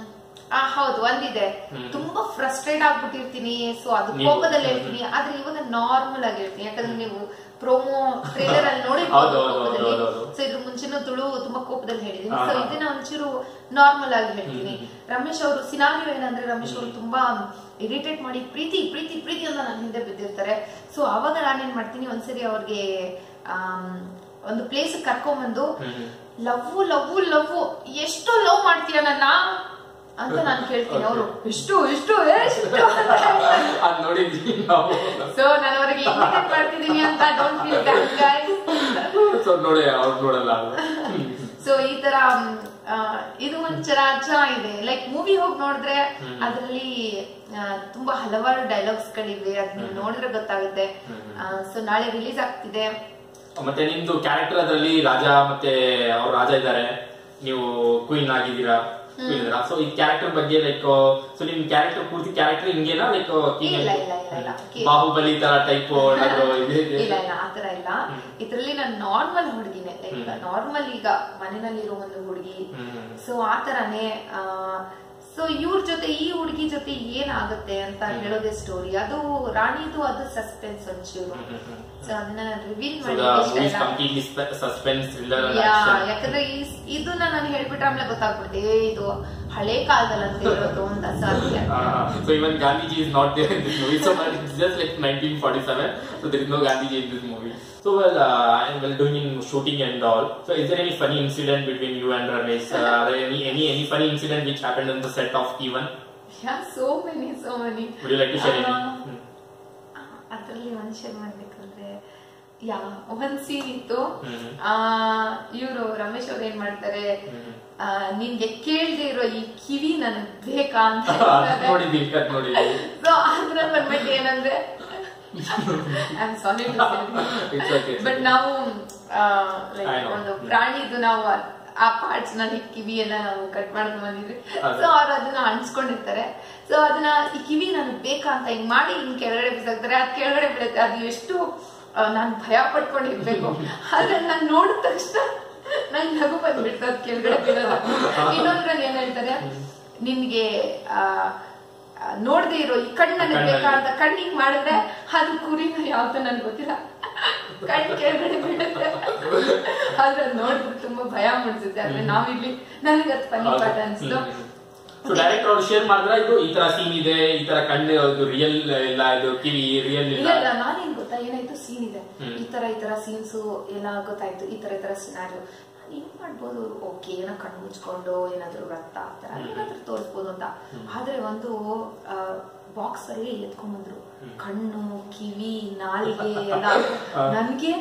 ಆ ಹೌದು ಒಂದಿದೆ ಹ್ಮ್. ತುಂಬಾ ಫ್ರಸ್ಟ್ರೇಟ್ ಆಗ್ಬಿಟ್ಟಿರ್ತೀನಿ ಸೊ ಅದು ನೀವು- ಕೋಪದಲ್ಲಿ ಹೇಳ್ತೀನಿ ಆದ್ರೆ ಇವಾಗ ನಾರ್ಮಲ್ ಆಗಿ ಹೇಳ್ತೀನಿ ಯಾಕಂದ್ರೆ ನೀವು ಪ್ರೋಮೋ ಟ್ರೇಲರ್ ಅಲ್ಲಿ ನೋಡಿ ಹೌದು, ಹೌದು, ಹೌದು, ಹೌದು, ಹೌದು. ಸೊ ಇದ್ರ ಮುಂಚಿನ ತುಳು ತುಂಬಾ ಕೋಪದಲ್ಲಿ ಹೇಳಿದೀನಿ ಹಾ, ಸೊ ಹಾ. ಇದನ್ನ ಒಂಚೂರು ನಾರ್ಮಲ್ ಆಗಿ ಹೇಳ್ತೀನಿ ಹ್ಮ್. ರಮೇಶ್ ಅವರು ಸಿನಾರಿಯೋ ಏನಂದ್ರೆ ರಮೇಶ್ ಅವರು ತುಂಬಾ ಇರಿಟೇಟ್ ಮಾಡಿ ಪ್ರೀತಿ ಪ್ರೀತಿ ಪ್ರೀತಿ ಅಂತ ನನ್ನ ಹಿಂದೆ ಬಿದ್ದಿರ್ತಾರೆ ಸೊ ಅವಾಗ ನಾನೇನ್ ಮಾಡ್ತೀನಿ ಒಂದ್ಸರಿ ಅವ್ರಿಗೆ ಆಮ್, ಒಂದು ಪ್ಲೇಸ್ ಕರ್ಕೊಂಡ್ಬಂದು Mhm. ಲವ್ ಲವ್ ಲವ್ ಎಷ್ಟು ಲವ್ ಮಾಡ್ತೀಯ ನನ್ನ ಅಂತ ನಾನು ಕೇಳ್ತೀನಿ ಅವರು ಎಷ್ಟು ಎಷ್ಟು ಎಷ್ಟು ಅದ್ ನೋಡಿದ್ವಿ ನಾವು ಸೊ ನಾನು ಅವ್ರಿಗೆ ಇಮಿಟೇಟ್ ಮಾಡ್ತಿದೀನಿ ಅಂತ don't feel bad guys so ನೋಡಿ ಅವ್ರು ನೋಡಲ್ಲ ಸೊ ಈ ತರ ಮ್, ಆ, ಇದು ಒಂಚರ ಚೆನ್ನಾಗಿದೆ ಲೈಕ್ ಮೂವಿ ಹೋಗಿ ನೋಡಿದ್ರೆ ಹ್ಮ್. ಅದರಲ್ಲಿ ತುಂಬಾ ಹಲವಾರು ಡೈಲಾಗ್ಸ್ ಗಳಿವೆ ಅದನ್ನ ಹ್ಮ್. ನೋಡಿದ್ರೆ ಗೊತ್ತಾಗುತ್ತೆ ಹ್ಮ್. ಸೊ ನಾಳೆ ರಿಲೀಸ್ ಆಗ್ತಿದೆ ಮತ್ತೆ ನಿಮ್ದು ಕ್ಯಾರೆಕ್ಟರ್ ಅದರಲ್ಲಿ ರಾಜ ಮತ್ತೆ ಅವ್ರು ರಾಜ ಇದ್ದಾರೆ ನೀವು ಕ್ವೀನ್ ಆಗಿದ್ದೀರಾ queen ಇದ್ದೀರಾ ಸೊ ಈ ಕ್ಯಾರೆಕ್ಟರ್ ಬಗ್ಗೆ ಲೈಕ್ ಸೊ ನಿಮ್ ಕ್ಯಾರೆಕ್ಟರ್ ಪೂರ್ತಿ ಕ್ಯಾರೆಕ್ಟರ್ ಹಿಂಗೇನಾ ಲೈಕ್ ಇಲ್ಲ, ಇಲ್ಲ, ಇಲ್ಲ, ಇಲ್ಲ. ಬಾಹುಬಲಿ ತರ ಟೈಪ್ ಏನಾದ್ರು ಇದೆ ಇಲ್ಲ ಇಲ್ಲ ಆತರ ಇಲ್ಲ ಹ್ಮ್. ಇದ್ರಲ್ಲಿ ನಾನು ನಾರ್ಮಲ್ ಹುಡುಗಿನೇ ಲೈಕ್ ಹ್ಮ್. ನಾರ್ಮಲ್ ಈಗ ಮನೆಯಲ್ಲಿರೋ ಒಂದು ಹುಡುಗಿ ಹ್ಮ್. ಸೊ ಆತರನೇ ಸೊ ಇವ್ರ ಜೊತೆ ಈ ಹುಡುಗಿ ಜೊತೆ ಏನಾಗುತ್ತೆ ಅಂತ ಹ್ಮ್. ಹೇಳೋದೇ ಸ್ಟೋರಿ ಅದು ರಾಣಿದು ಅದು ಸಸ್ಪೆನ್ಸ್ ಒಂಚೂರು ಹ್ಮ್, ಹ್ಮ್, ಹ್ಮ್. ಸೊ ಅದನ್ನ reveal So the movie is ಮಾಡಿ completely spe- suspense thriller and yeah action. ಯಾಕಂದ್ರೆ ಈ ಇದನ್ನ ನಾನು ಹೇಳ್ಬಿಟ್ರೆ ಆಮೇಲೆ ಗೊತ್ತಾಗ್ಬಿಡುತ್ತೆ ಏ, ಇದು ಹಳೆ ಕಾಲದಲ್ಲಿ ಅಂತ ಇರೋದು ಅಂತ ಸಾಧ್ಯ Uh, so even Gandhiji is not there in this movie. So but it's just like 1947. So there is no Gandhiji in this movie. So well, uh, and well doing in shooting and all. So is there any funny incident between you and Ramesh? Uh, are there any any any funny incident which happened on the set of Even? Yeah so many so many Would you like to share any? Uh, Hmm. ಅದರಲ್ಲಿ ಒಂದ್ ಶೇರ್ ಮಾಡ್ಬೇಕಂದ್ರೆ ಯಾ ಒಂದ್ ಸೀನ್ ಇತ್ತು ಹ್ಮ್. ಇವರು ರಮೇಶ್ ಅವ್ರು ಏನ್ ಮಾಡ್ತಾರೆ ಹ್ಮ್. ಆ, ನಿನ್ಗೆ ಕೇಳ್ದೆ ಇರೋ ಈ ಕಿವಿ ನನಗ್ ಬೇಕಾ ಅಂತ ಅದ್ ನೋಡಿದ್ದೀವಿ ಅದ್ ನೋಡಿದ್ದೀವಿ ಸೊ ಅದ್ರಲ್ಲಿ ಬಂದ್ಬಿಟ್ಟು ಏನಂದ್ರೆ I am sorry It's okay. But ನಾವು ಆ, like I know. ಒಂದು ಪ್ರಾಣಿದು ನಾವು ಆ- ಆ ಪಾರ್ಟ್ಸ್ ನ ಕಿವಿಯನ್ನ ನಾವು ಕಟ್ ಮಾಡ್ಕೊಂಡ್ ಬಂದಿದ್ವಿ ಅದೇ. ಸೊ ಅವ್ರು ಅದನ್ನ ಅನ್ಸ್ಕೊಂಡಿರ್ತಾರೆ ಸೊ ಅದನ್ನ ಈ ಕಿವಿ ನನಗ್ ಬೇಕಾ ಅಂತ ಹಿಂಗ್ ಮಾಡಿ ಹಿಂಗ್ ಕೆಳಗಡೆ ಬಿಸಾಕ್ತಾರೆ ಅದ್ ಕೆಳಗಡೆ ಬೀಳುತ್ತೆ ಅದು ಎಷ್ಟು ನಾನು ಭಯ ಪಟ್ಕೊಂಡಿರ್ಬೇಕು ಆದ್ರೆ ನಾನ್ ನೋಡಿದ ತಕ್ಷಣ ನಂಗೆ ನಗು ಬಂದ್ಬಿಡ್ತು ಅದ್ ಕೆಳಗಡೆ ಬೀಳೋದು ಇನ್ನೊಂದ್ರಲ್ಲಿ ಏನ್ ಹೇಳ್ತಾರೆ ನಿನ್ಗೆ ಆ ಆ, ನೋಡ್ದೆ ಇರೋ ಈ ಕಣ್ಣು ನನಗೆ ಬೇಕಾ ಅಂತ ಕಣ್ಣು ಹಿಂಗ್ ಮಾಡಿದ್ರೆ ಅದು ಕುರಿನ ಯಾವ್ದು ನನ್ಗೆ ಗೊತ್ತಿಲ್ಲ ಕಣ್ಣು ಕೆಳಗಡೆ ಬೀಳುತ್ತೆ ಆದ್ರೆ ಅದ್ ನೋಡ್ಬಿಟ್ಟು ತುಂಬಾ ಭಯ ಮೂಡಿಸುತ್ತೆ ಆದ್ರೆ ನಾವಿಲ್ಲಿ ನನಗೆ ಅದು ಫನಿ ಪಾಠ ಅನ್ಸ್ತು ಸೊ ಡೈರೆಕ್ಟರ್ ಅವ್ರು ಶೇರ್ ಮಾಡಿದ್ರ ಇದು ಈ ತರ ಸೀನ್ ಇದೆ ಈ ತರ ಕಣ್ಣು ಇದು ರಿಯಲ್ ಇಲ್ಲ ಇದು ಕಿವಿ ರಿಯಲ್ ಇಲ್ಲ ಇಲ್ಲ ಇಲ್ಲ ನಾನೇನ್ ಗೊತ್ತಾ ಏನಾಯ್ತು ಸೀನ್ ಇದೆ ಹ್ಮ್. ಈ ತರ ಈ ತರ ಸೀನ್ಸ್ ಎಲ್ಲ ಗೊತ್ತಾಯ್ತು ಈ ತರ ಈ ತರ ಸಿನಾರಿಯೋ ಏನ್ ಮಾಡ್ಬೋದು ಓಕೆ ಏನೋ ಕಣ್ಣು ಮುಚ್ಕೊಂಡು ಏನಾದ್ರು ರಕ್ತ ಆಗ್ತಾರ ಏನಾದ್ರೂ ತೋರಿಸ್ಬೋದು ಅಂತ ಆದ್ರೆ ಒಂದು ಬಾಕ್ಸ್ ಅಲ್ಲಿ ಎತ್ಕೊಂಡ್ ಬಂದ್ರು ಕಣ್ಣು ಕಿವಿ ನಾಲಿಗೆ ಎಲ್ಲ ನನ್ಗೆ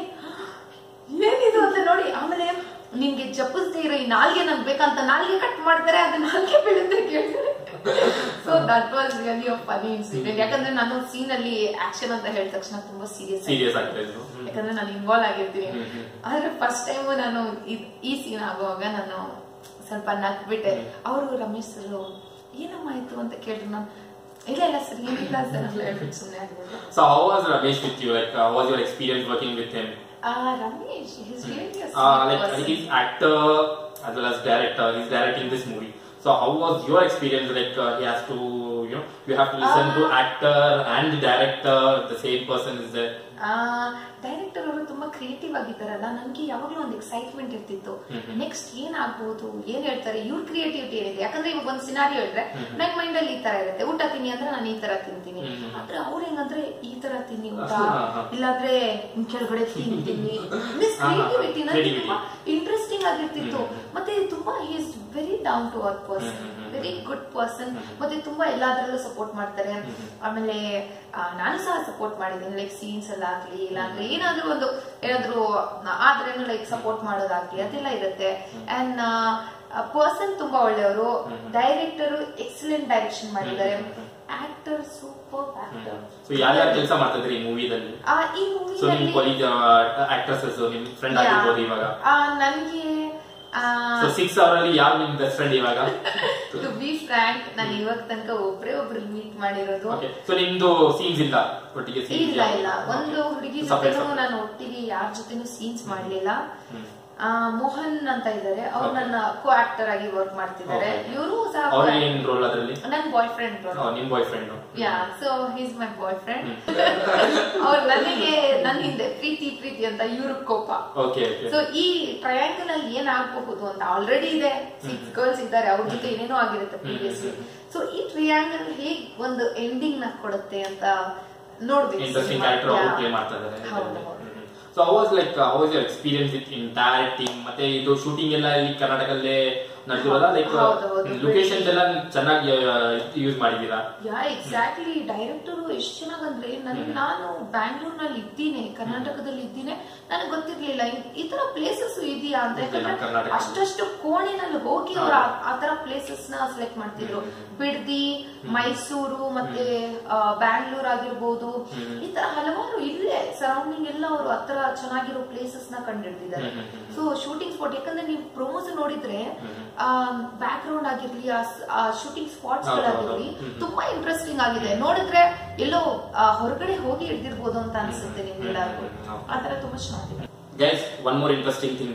ಏನಿದು ಅಂತ ನೋಡಿ ಆಮೇಲೆ ನಿಮ್ಗೆ ಜಪಿಸ್ದೇ ಇರೋ ಈ ನಾಲ್ಗೆ ನನ್ಗೆ ಬೇಕಂತ ನಾಲ್ಗೆ ಕಟ್ ಮಾಡ್ತಾರೆ ಅದು ನಾಲ್ಗೆ ಬೀಳುತ್ತೆ ಕೇಳಿದ್ರೆ so that was really funny incident ಯಾಕಂದ್ರೆ ನಾನು ಸೀನ್ ಅಲ್ಲಿ ಆಕ್ಷನ್ ಅಂತ ಹೇಳಿದ ತಕ್ಷಣ ತುಂಬಾ ಸೀರಿಯಸ್ ಸೀರಿಯಸ್ ಆಗ್ತಾ ಇದ್ರು ಹ್ಮ್. ಯಾಕಂದ್ರೆ ನಾನು ಇನ್ವಾಲ್ವ್ ಆಗಿರ್ತೀನಿ ಹ್ಮ್, ಹ್ಮ್. ಆದ್ರೆ ಫಸ್ಟ್ ಟೈಮ್ ನಾನು ಇದ್- ಈ ಸೀನ್ ಆಗುವಾಗ ನಾನು ಸ್ವಲ್ಪ ನಗ್ಬಿಟ್ಟೆ ಅವರು ರಮೇಶ್ ಸರ್ ಏನಮ್ಮ ಆಯ್ತು ಅಂತ ಕೇಳಿದ್ರು ನಾನು ಇಲ್ಲ ಇಲ್ಲ ಸರ್ ಏನಿಲ್ಲ ಸರ್ ಅಂತ ಹೇಳ್ಬಿಟ್ಟು ಸುಮ್ಮನೆ ಆಗ್ಬಿಟ್ಟು So how was Ramesh with you? Like, uh, how was your experience working with him? ಆ Ramesh he's really a Uh, sweet like, person. he's actor as well as director. He's directing this movie. So how was your experience? Like, uh, he has to, you know, you have to listen to actor and director. The same person is there. Director ಅವರು ತುಂಬಾ ಕ್ರಿಯೇಟಿವ್ ಆಗಿದ್ದಾರಲ್ಲ ನನ್ಗೆ ಯಾವಾಗ್ಲೂ ಒಂದು ಎಕ್ಸೈಟ್ಮೆಂಟ್ ಇರ್ತಿತ್ತು ನೆಕ್ಸ್ಟ್ ಏನ್ ಆಗ್ಬೋದು ಏನ್ ಹೇಳ್ತಾರೆ ಇವ್ರ ಕ್ರಿಯೇಟಿವಿಟಿ ಏನಿದೆ ಯಾಕಂದ್ರೆ ಇವಾಗ ಒಂದು ಸಿನಾರಿಯೋ ಹೇಳಿದ್ರೆ ನನ್ ಮೈಂಡ್ ಅಲ್ಲಿ ಈ ತರ ಇರುತ್ತೆ ಊಟ ತಿನ್ನಿ ಅಂದ್ರೆ ನಾನು ಈ ತರ ತಿಂತೀನಿ ಹ್ಮ್. ಆದ್ರೆ ಅವ್ರ ಹೆಂಗಂದ್ರೆ ಈ ತರ ತಿನ್ನಿ ಊಟ ಹಾ, ಹಾ. ಇಲ್ಲಾಂದ್ರೆ ಹಿಂಗ್ ಕೆಳಗಡೆ ತಿಂತೀನಿ ಮೀನ್ಸ್ ಹಾ, ಹಾ, ಹಾ. ಕ್ರಿಯೇಟಿವಿಟಿ ನನಗೆ Creativity. ತುಂಬಾ ಇಂಟ್ರೆಸ್ಟಿಂಗ್ ಆಗಿರ್ತಿತ್ತು ಹ್ಮ್. ಮತ್ತೆ ತುಂಬಾ is very down to earth person hmm, hmm, hmm. Very good person ಮತ್ತೆ ತುಂಬಾ ಎಲ್ಲಾದ್ರಲ್ಲೂ ಸಪೋರ್ಟ್ ಮಾಡ್ತಾರೆ ಆಮೇಲೆ ಆ, ನಾನು ಸಹ ಸಪೋರ್ಟ್ ಮಾಡಿದ್ದೀನಿ ಲೈಕ್ ಸೀನ್ಸ್ ಅಲ್ಲಾಗ್ಲಿ ಇಲ್ಲಾಂದ್ರೆ ಏನಾದ್ರೂ ಒಂದು ಏನಾದ್ರೂ ಆದ್ರೇನು ಲೈಕ್ ಸಪೋರ್ಟ್ ಮಾಡೋದಾಗ್ಲಿ ಅದೆಲ್ಲ ಇರುತ್ತೆ ಅಂಡ್ ಪರ್ಸನ್ ತುಂಬಾ ಒಳ್ಳೆಯವರು ಡೈರೆಕ್ಟರ್ ಎಕ್ಸಲೆಂಟ್ ಡೈರೆಕ್ಷನ್ ಮಾಡಿದ್ದಾರೆ ಆಕ್ಟರ್ ಸೂಪರ್ ಆಕ್ಟರ್ ಸೊ ಯಾರ್ಯಾರು ಕೆಲಸ ಮಾಡ್ತಿದ್ರಿ ಈ ಮೂವಿದಲ್ಲಿ ಈ ಸೊ ನಿಮ್ ಮೂವಿಯಲ್ಲಿ ಕೊಲೀಗ್ ಆಕ್ಟ್ರೆಸಸ್ ನಿಮ್ ಫ್ರೆಂಡ್ ಆಗಿರ್ಬೋದು ಇವಾಗ ನನ್ಗೆ ಸೊ ಸಿಕ್ಸ್ ಅವರಲ್ಲಿ ಯಾರು ನಿಮ್ ಬೆಸ್ಟ್ ಫ್ರೆಂಡ್ ಇವಾಗ ಟು ಬಿ ಫ್ರಾಂಕ್ ನಾನು ಇವಾಗ ತನಕ ಒಬ್ರೇ ಒಬ್ರು ಮೀಟ್ ಮಾಡಿರೋದು ಓಕೆ ಸೊ ನಿಮ್ದು ಸೀನ್ಸ್ ಇಲ್ಲ ಒಟ್ಟಿಗೆ ಸೀನ್ಸ್ ಇಲ್ಲ ಇಲ್ಲ ಒಂದು ಹುಡುಗಿ Separate, ಜೊತೆನೂ separate. ನಾನು ಒಟ್ಟಿಗೆ ಯಾರ ಜೊತೆನೂ ಸೀನ್ಸ್ ಮಾಡ್ಲಿಲ್ಲ ಹ್ಮ್. ಆ, ಮೋಹನ್ ಅಂತ ಇದ್ದಾರೆ ಅವ್ರು Okay. ನನ್ನ ಕೋ ಆಕ್ಟರ್ ಆಗಿ ವರ್ಕ್ ಮಾಡ್ತಿದ್ದಾರೆ Okay. ಇವರು ಸಹ ಅವ್ರ ಏನ್ ರೋಲ್ ಅದರಲ್ಲಿ ನನ್ನ ಬಾಯ್ ಫ್ರೆಂಡ್ ನಿಮ್ boyfriend yeah so he's my boyfriend ಅವ್ರು ನನಗೆ ನನ್ನ ಹಿಂದೆ ಪ್ರೀತಿ ಪ್ರೀತಿ ಅಂತ ಇವ್ರ ಕೋಪ ಓಕೆ ಓಕೆ ಸೊ ಈ ಟ್ರಯಾಂಗಲ್ ಅಲ್ಲಿ ಏನ್ ಆಗ್ಬಹುದು ಅಂತ ಆಲ್ರೆಡಿ ಇದೆ ಸಿಕ್ಸ್ ಗರ್ಲ್ಸ್ ಇದ್ದಾರೆ ಅವ್ರ ಜೊತೆ ಏನೇನೋ ಆಗಿರುತ್ತೆ ಪ್ರೀವಿಯಸ್ಲಿ ಸೊ ಈ ಟ್ರಯಾಂಗಲ್ ಹೇಗ್ ಒಂದು ಎಂಡಿಂಗ್ ನ ಕೊಡುತ್ತೆ ಅಂತ ನೋಡ್ಬೇಕು ಇಂಟ್ರೆಸ್ಟಿಂಗ್ cinema. ಕ್ಯಾರೆಕ್ಟರ್ ಅವ್ರು Yeah. ಪ್ಲೇ ಮಾಡ್ತಾ ಇದ್ದಾರೆ ಹೌದು, ಹೌದು. So how was like how was your experience with in directing ಮತ್ತೆ ಇದು ಶೂಟಿಂಗ್ ಎಲ್ಲ ಇಲ್ಲಿ ಕರ್ನಾಟಕದಲ್ಲೇ ನಡೆದಿರೋದ ಲೈಕ್ ಹೌದು, ಹೌದು. ಲೊಕೇಶನ್ಸ್ ಎಲ್ಲ ಚೆನ್ನಾಗಿ ಯೂಸ್ ಮಾಡಿದೀರಾ ಯಾ ಎಕ್ಸಾಕ್ಟ್ಲಿ ಡೈರೆಕ್ಟರ್ ಎಷ್ಟು ಚೆನ್ನಾಗಂದ್ರೆ ನನ್ ನಾನು ಬ್ಯಾಂಗ್ಳೂರ್ನಲ್ಲಿ ಇದ್ದೀನಿ ಕರ್ನಾಟಕದಲ್ಲಿ ಇದ್ದೀನಿ ನನಗೆ ಗೊತ್ತಿರ್ಲಿಲ್ಲ ಈ- ಈ ತರ ಪ್ಲೇಸಸ್ ಇದೆಯಾ ಅಂತ ಇದೆ ನಮ್ಮ ಯಾಕಂದ್ರೆ ಕರ್ನಾಟಕ. ಅಷ್ಟಷ್ಟು ಕೋಣೆನಲ್ಲಿ ಹೋಗಿ ಅವ್ರು ಆ- ಆ ತರ ಪ್ಲೇಸಸ್ ನ ಸೆಲೆಕ್ಟ್ ಮಾಡ್ತಿದ್ರು ಬಿಡ್ದಿ ಮೈಸೂರು ಮತ್ತೆ ಬ್ಯಾಂಗ್ಳೂರ್ ಆಗಿರ್ಬೋದು ಈ ತರ ಹಲವಾರು ಇಲ್ಲೇ ಸರೌಂಡಿಂಗ್ ಎಲ್ಲ ಅವರು ಆ ತರ ಚೆನ್ನಾಗಿರೋ ಪ್ಲೇಸಸ್ ನ ಕಂಡಿಡ್ತಿದ್ದಾರೆ ಹ್ಮ್, ಹ್ಮ್, ಹ್ಮ್. ಸೊ ಶೂಟಿಂಗ್ ಸ್ಪಾಟ್ ಯಾಕಂದ್ರೆ ನೀವು ಪ್ರೋಮೋಸ್ ನೋಡಿದ್ರೆ ಬ್ಯಾಕ್ ಗ್ರೌಂಡ್ ಆಗಿರ್ಲಿ ಆ ಶೂಟಿಂಗ್ ಸ್ಪಾಟ್ಸ್ ಹೌದು, ಹೌದು. ಗಳಾಗಿರ್ಲಿ ಹ್ಮ್, ಹ್ಮ್. ತುಂಬಾ ಇಂಟ್ರೆಸ್ಟಿಂಗ್ ಆಗಿದೆ ನೋಡಿದ್ರೆ ಎಲ್ಲೋ ಆ, ಹೊರಗಡೆ ಹೋಗಿ ಹಿಡ್ದಿರ್ಬೋದು ಅಂತ ಅನ್ಸುತ್ತೆ ನಿಮ್ಗೆಲ್ಲರಿಗೂ ಹ್ಮ್, ಹ್ಮ್, ಹೌದು. ಆ ತರ ತುಂಬಾ ಚೆನ್ನಾಗಿದೆ guys one more interesting thing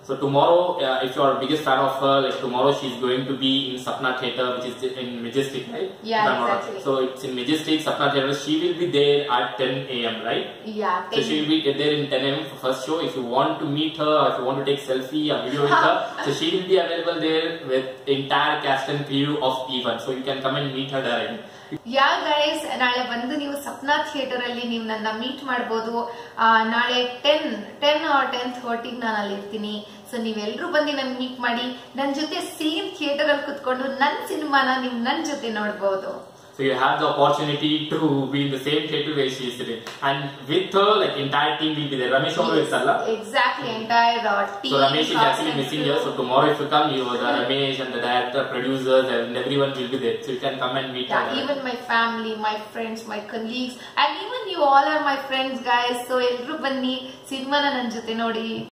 So tomorrow, uh, if you are a biggest fan of her, like tomorrow she's going to be in Sapna Theatre, which is in Majestic, right? Yeah, If I'm not wrong. exactly. So it's in Majestic, Sapna Theatre. She will be there at 10 a.m., right? Yeah So she will be there in 10 a.m. for first show. If you want to meet her, or if you want to take selfie or video with her, so she will be available there with entire cast and crew of Even. So you can come and meet her directly. Yeah guys ನಾಳೆ ಬಂದು ನೀವು ಸಪ್ನಾ ಥಿಯೇಟರ್ ಅಲ್ಲಿ ನೀವು ನನ್ನ ಮೀಟ್ ಮಾಡ್ಬೋದು ಆ, ನಾಳೆ ಟೆನ್ ಟೆನ್ ಆರ್ ಟೆನ್ ಥರ್ಟಿಗೆ ನಾನು ಅಲ್ಲಿ ಇರ್ತೀನಿ ಸೊ ನೀವೆಲ್ಲರೂ ಬಂದು ನನ್ ಮೀಟ್ ಮಾಡಿ ನನ್ನ ಜೊತೆ ಸೇಮ್ ಥಿಯೇಟರ್ ಅಲ್ಲಿ ಕುತ್ಕೊಂಡು ನನ್ನ ಸಿನಿಮಾನ ನೀವು ನನ್ನ ಜೊತೆ ನೋಡ್ಬೋದು So you have the opportunity to be in the same theatre where she is sitting. And with her, like entire team will be there. Ramesh also is Allah. Exactly entire team So Ramesh is actually missing here. So tomorrow if you come, you the Ramesh and the director, producers, and everyone will be there. So you can come and meet Yeah, her. even my family, my friends, my colleagues, and even you all are my friends, guys. So ಎಲ್ರು ಬನ್ನಿ ಸಿನಿಮಾನ ನನ್ನ ಜೊತೆ ನೋಡಿ